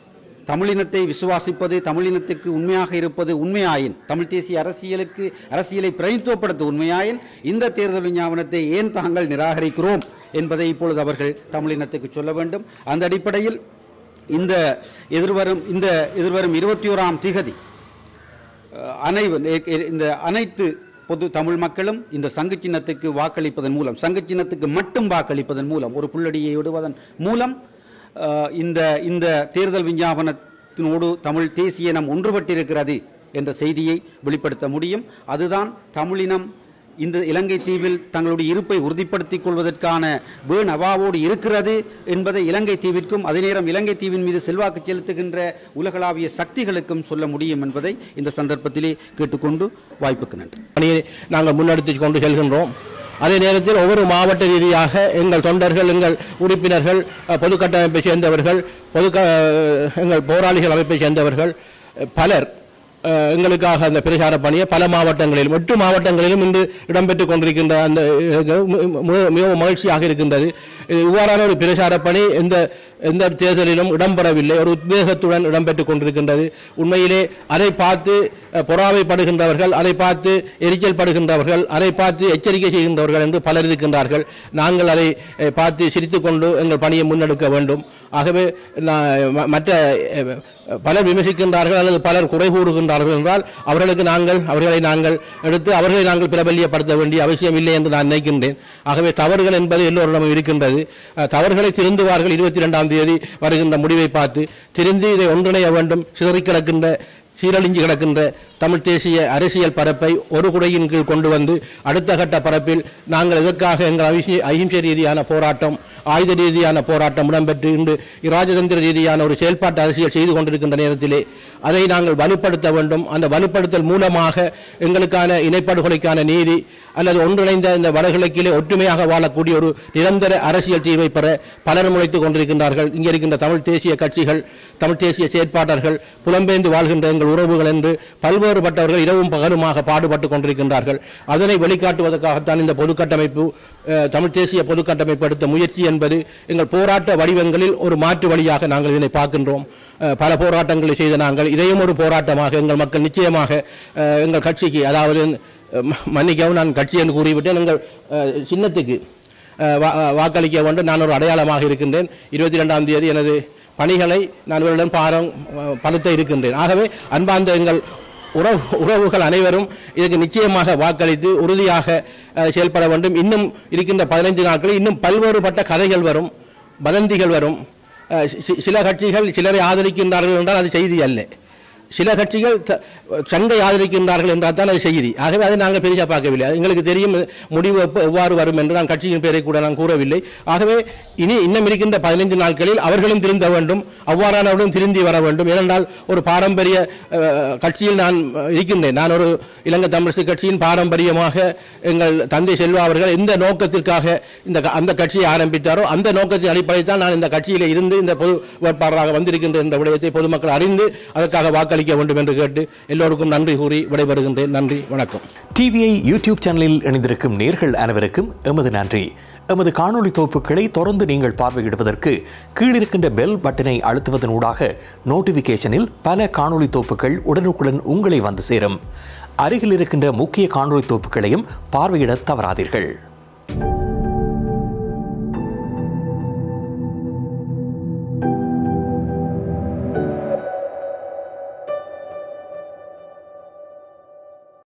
தமிழினத்தை விசுவாசிப்பது தமிழினத்துக்கு உண்மையாக இருப்பது உண்மையாயின் தமிழ் தேசிய அரசியலுக்கு அரசியலை பிரதித்துவப்படுத்த உண்மையாயின் இந்த தேர்தல் விஞ்ஞாபனத்தை ஏன் தாங்கள் நிராகரிக்கிறோம் என்பதை இப்பொழுது அவர்கள் தமிழினத்துக்கு சொல்ல வேண்டும் அந்த அடிப்படையில் இந்த எதிர்வரும் இந்த எதிர்வரும் இருபத்தி ஓராம் திகதி அஹ், அனைவ எ- எ- இந்த அனைத்து பொது தமிழ் மக்களும் இந்த சங்கு சின்னத்துக்கு வாக்களிப்பதன் மூலம் சங்கு சின்னத்துக்கு மட்டும் வாக்களிப்பதன் மூலம் ஒரு புள்ளடியை விடுவதன் மூலம் அஹ், இந்த இந்த தேர்தல் விஞ்ஞாபனத்தினோடு தமிழ் தேசிய இனம் ஒன்றுபட்டிருக்கிறது என்ற செய்தியை வெளிப்படுத்த முடியும் அதுதான் தமிழினம் இந்த இலங்கை தீவில் தங்களுடைய இருப்பை உறுதிப்படுத்திக் கொள்வதற்கான வேண் அவாவோடு இருக்கிறது என்பதை இலங்கை தீவிற்கும் அதே நேரம் இலங்கை தீவின் மீது செல்வாக்கு செலுத்துகின்ற உலகளாவிய சக்திகளுக்கும் சொல்ல முடியும் என்பதை இந்த சந்தர்ப்பத்திலே கேட்டுக்கொண்டு வாய்ப்புக்கு நன்றி பணியை நாங்கள் முன்னெடுத்து கொண்டு செல்கின்றோம் அதே நேரத்தில் ஒவ்வொரு மாவட்ட ரீதியாக எங்கள் தொண்டர்கள் எங்கள் உறுப்பினர்கள் அஹ், பொது கட்டமைப்பை சேர்ந்தவர்கள் பொது க- எங்கள் போராளிகள் அமைப்பை சேர்ந்தவர்கள் அஹ், பலர் அஹ், எங்களுக்காக அந்த பிரச்சார பணியை பல மாவட்டங்களிலும் எட்டு மாவட்டங்களிலும் இன்று இடம்பெற்றுக் கொண்டிருக்கின்ற அந்த அஹ், மி- மி- மிகவும் மகிழ்ச்சியாக இருக்கின்றது இது இவ்வாறான ஒரு பிரச்சார பணி எந்த எந்த தேர்தலிலும் இடம்பெறவில்லை ஒரு உத்வேகத்துடன் இடம்பெற்றுக் கொண்டிருக்கின்றது உண்மையிலே அதை பார்த்து அஹ், பொறாமைப்படுகின்றவர்கள் அதை பார்த்து எரிச்சல் படுகின்றவர்கள் அதை பார்த்து எச்சரிக்கை செய்கின்றவர்கள் என்று பலர் இருக்கின்றார்கள் நாங்கள் அதை அஹ், பார்த்து சிரித்துக்கொண்டு எங்கள் பணியை முன்னெடுக்க வேண்டும் ஆகவே நான் ம- மற்ற அஹ், பலர் விமர்சிக்கின்றார்கள் அல்லது பலர் குறை கூறுகின்றார்கள் என்றால் அவர்களுக்கு நாங்கள் அவர்களை நாங்கள் எடுத்து அவர்களை நாங்கள் பிரபல்யப்படுத்த வேண்டிய அவசியம் இல்லை என்று நான் நினைக்கின்றேன் ஆகவே தவறுகள் என்பது எல்லோரிடமும் இருக்கின்றது அஹ், தவறுகளை திருந்துவார்கள் இருபத்தி ரெண்டாம் தேதி வருகின்ற முடிவை பார்த்து திருந்து இதை ஒன்றிணைய வேண்டும் சிதறிக் கிடக்கின்ற சீரழிஞ்சு கிடக்கின்ற தமிழ் தேசிய அரசியல் பரப்பை ஒரு குடையின் கீழ் கொண்டு வந்து அடுத்த கட்ட பரப்பில் நாங்கள் எதற்காக எங்கள் அவிசி அகிம்சை ரீதியான போராட்டம் ஆயுத ரீதியான போராட்டம் இடம்பெற்று இன்று இராஜதந்திர ரீதியான ஒரு செயல்பாட்டு அரசியல் செய்து கொண்டிருக்கின்ற நேரத்திலே அதை நாங்கள் வலுப்படுத்த வேண்டும் அந்த வலுப்படுத்தல் மூலமாக எங்களுக்கான இணைப்படுகொலைக்கான நீதி அல்லது ஒன்றிணைந்த இந்த வடகிழக்கிலே ஒற்றுமையாக வாழக்கூடிய ஒரு நிரந்தர அரசியல் தீர்வை பெற பலர் முளைத்துக் கொண்டிருக்கின்றார்கள் இங்கே இருக்கின்ற தமிழ் தேசிய கட்சிகள் தமிழ் தேசிய செயற்பாட்டர்கள் புலம்பெயர்ந்து வாழ்கின்ற எங்கள் உறவுகள் என்று பல்வேறுபட்டவர்கள் இரவும் பகலுமாக பாடுபட்டுக் கொண்டிருக்கின்றார்கள் அதனை வெளிக்காட்டுவதற்காகத்தான் இந்த பொது கட்டமைப்பு அஹ், தமிழ் தேசிய பொது கட்டமைப்பு எடுத்த முயற்சி என்பது எங்கள் போராட்ட வடிவங்களில் ஒரு மாற்று வழியாக நாங்கள் இதனை பார்க்கின்றோம் அஹ், பல போராட்டங்களை செய்த நாங்கள் இதையும் ஒரு போராட்டமாக எங்கள் மக்கள் நிச்சயமாக அஹ், எங்கள் கட்சிக்கு அதாவது அஹ், ம- மன்னிக்கவும் நான் கட்சி என்று கூறிவிட்டேன் எங்கள் அஹ், சின்னத்துக்கு அஹ், வா- அஹ், வாக்களிக்க வேண்டும் நான் ஒரு அடையாளமாக இருக்கின்றேன் இருபத்தி ரெண்டாம் தேதி எனது பணிகளை நான் இவரிடம் பாரம் அஹ், பலுத்த இருக்கின்றேன் ஆகவே அன்பார்ந்த எங்கள் உறவு உறவுகள் அனைவரும் இதுக்கு நிச்சயமாக வாக்களித்து உறுதியாக அஹ், செயல்பட வேண்டும் இன்னும் இருக்கின்ற பதினைந்து நாட்களில் இன்னும் பல்வேறுபட்ட கதைகள் வரும் வதந்திகள் வரும் அஹ், சி- சில கட்சிகள் சிலரை ஆதரிக்கின்றார்கள் என்றால் அது செய்தி அல்ல சில கட்சிகள் த- சங்கை ஆதரிக்கின்றார்கள் என்றால் தான் அது செய்தி ஆகவே அதை நாங்கள் பெரிசா பார்க்கவில்லை அது எங்களுக்கு தெரியும் முடிவு எப்ப எவ்வாறு வரும் என்று நான் கட்சியின் பெயரை கூட நான் கூறவில்லை ஆகவே இனி இன்னும் இருக்கின்ற பதினைந்து நாட்களில் அவர்களும் திருந்த வேண்டும் அவ்வாறானவர்களும் திருந்தி வர வேண்டும் ஏனென்றால் ஒரு பாரம்பரிய அஹ், கட்சியில் நான் அஹ், இருக்கின்றேன் நான் ஒரு இலங்கை தமிழிசை கட்சியின் பாரம்பரியமாக எங்கள் தந்தை செல்வா அவர்கள் எந்த நோக்கத்திற்காக இந்த க- அந்த கட்சியை ஆரம்பித்தாரோ அந்த நோக்கத்தின் அடிப்படையில் தான் நான் இந்த கட்சியில் இருந்து இந்த பொது வேட்பாளராக வந்திருக்கின்ற இந்த விடயத்தை பொதுமக்கள் அறிந்து அதற்காக வாக்களிக்க வேண்டும் என்று கேட்டு எல்லோருக்கும் நன்றி கூறி விடைபெறுகின்றேன் நன்றி வணக்கம் டிவிஐ யூடியூப் சேனலில் இணைந்திருக்கும் நேர்கள் அனைவருக்கும் எமது நன்றி எமது காணொளி தொகுப்புகளை தொடர்ந்து நீங்கள் பார்வையிடுவதற்கு கீழிருக்கின்ற பெல் பட்டனை அழுத்துவதனூடாக நோட்டிபிகேஷனில் பல காணொளி தொகுப்புகள் உடனுக்குடன் உங்களை வந்து சேரும் அருகில் இருக்கின்ற முக்கிய காணொளி தொகுப்புகளையும் பார்வையிட தவறாதீர்கள்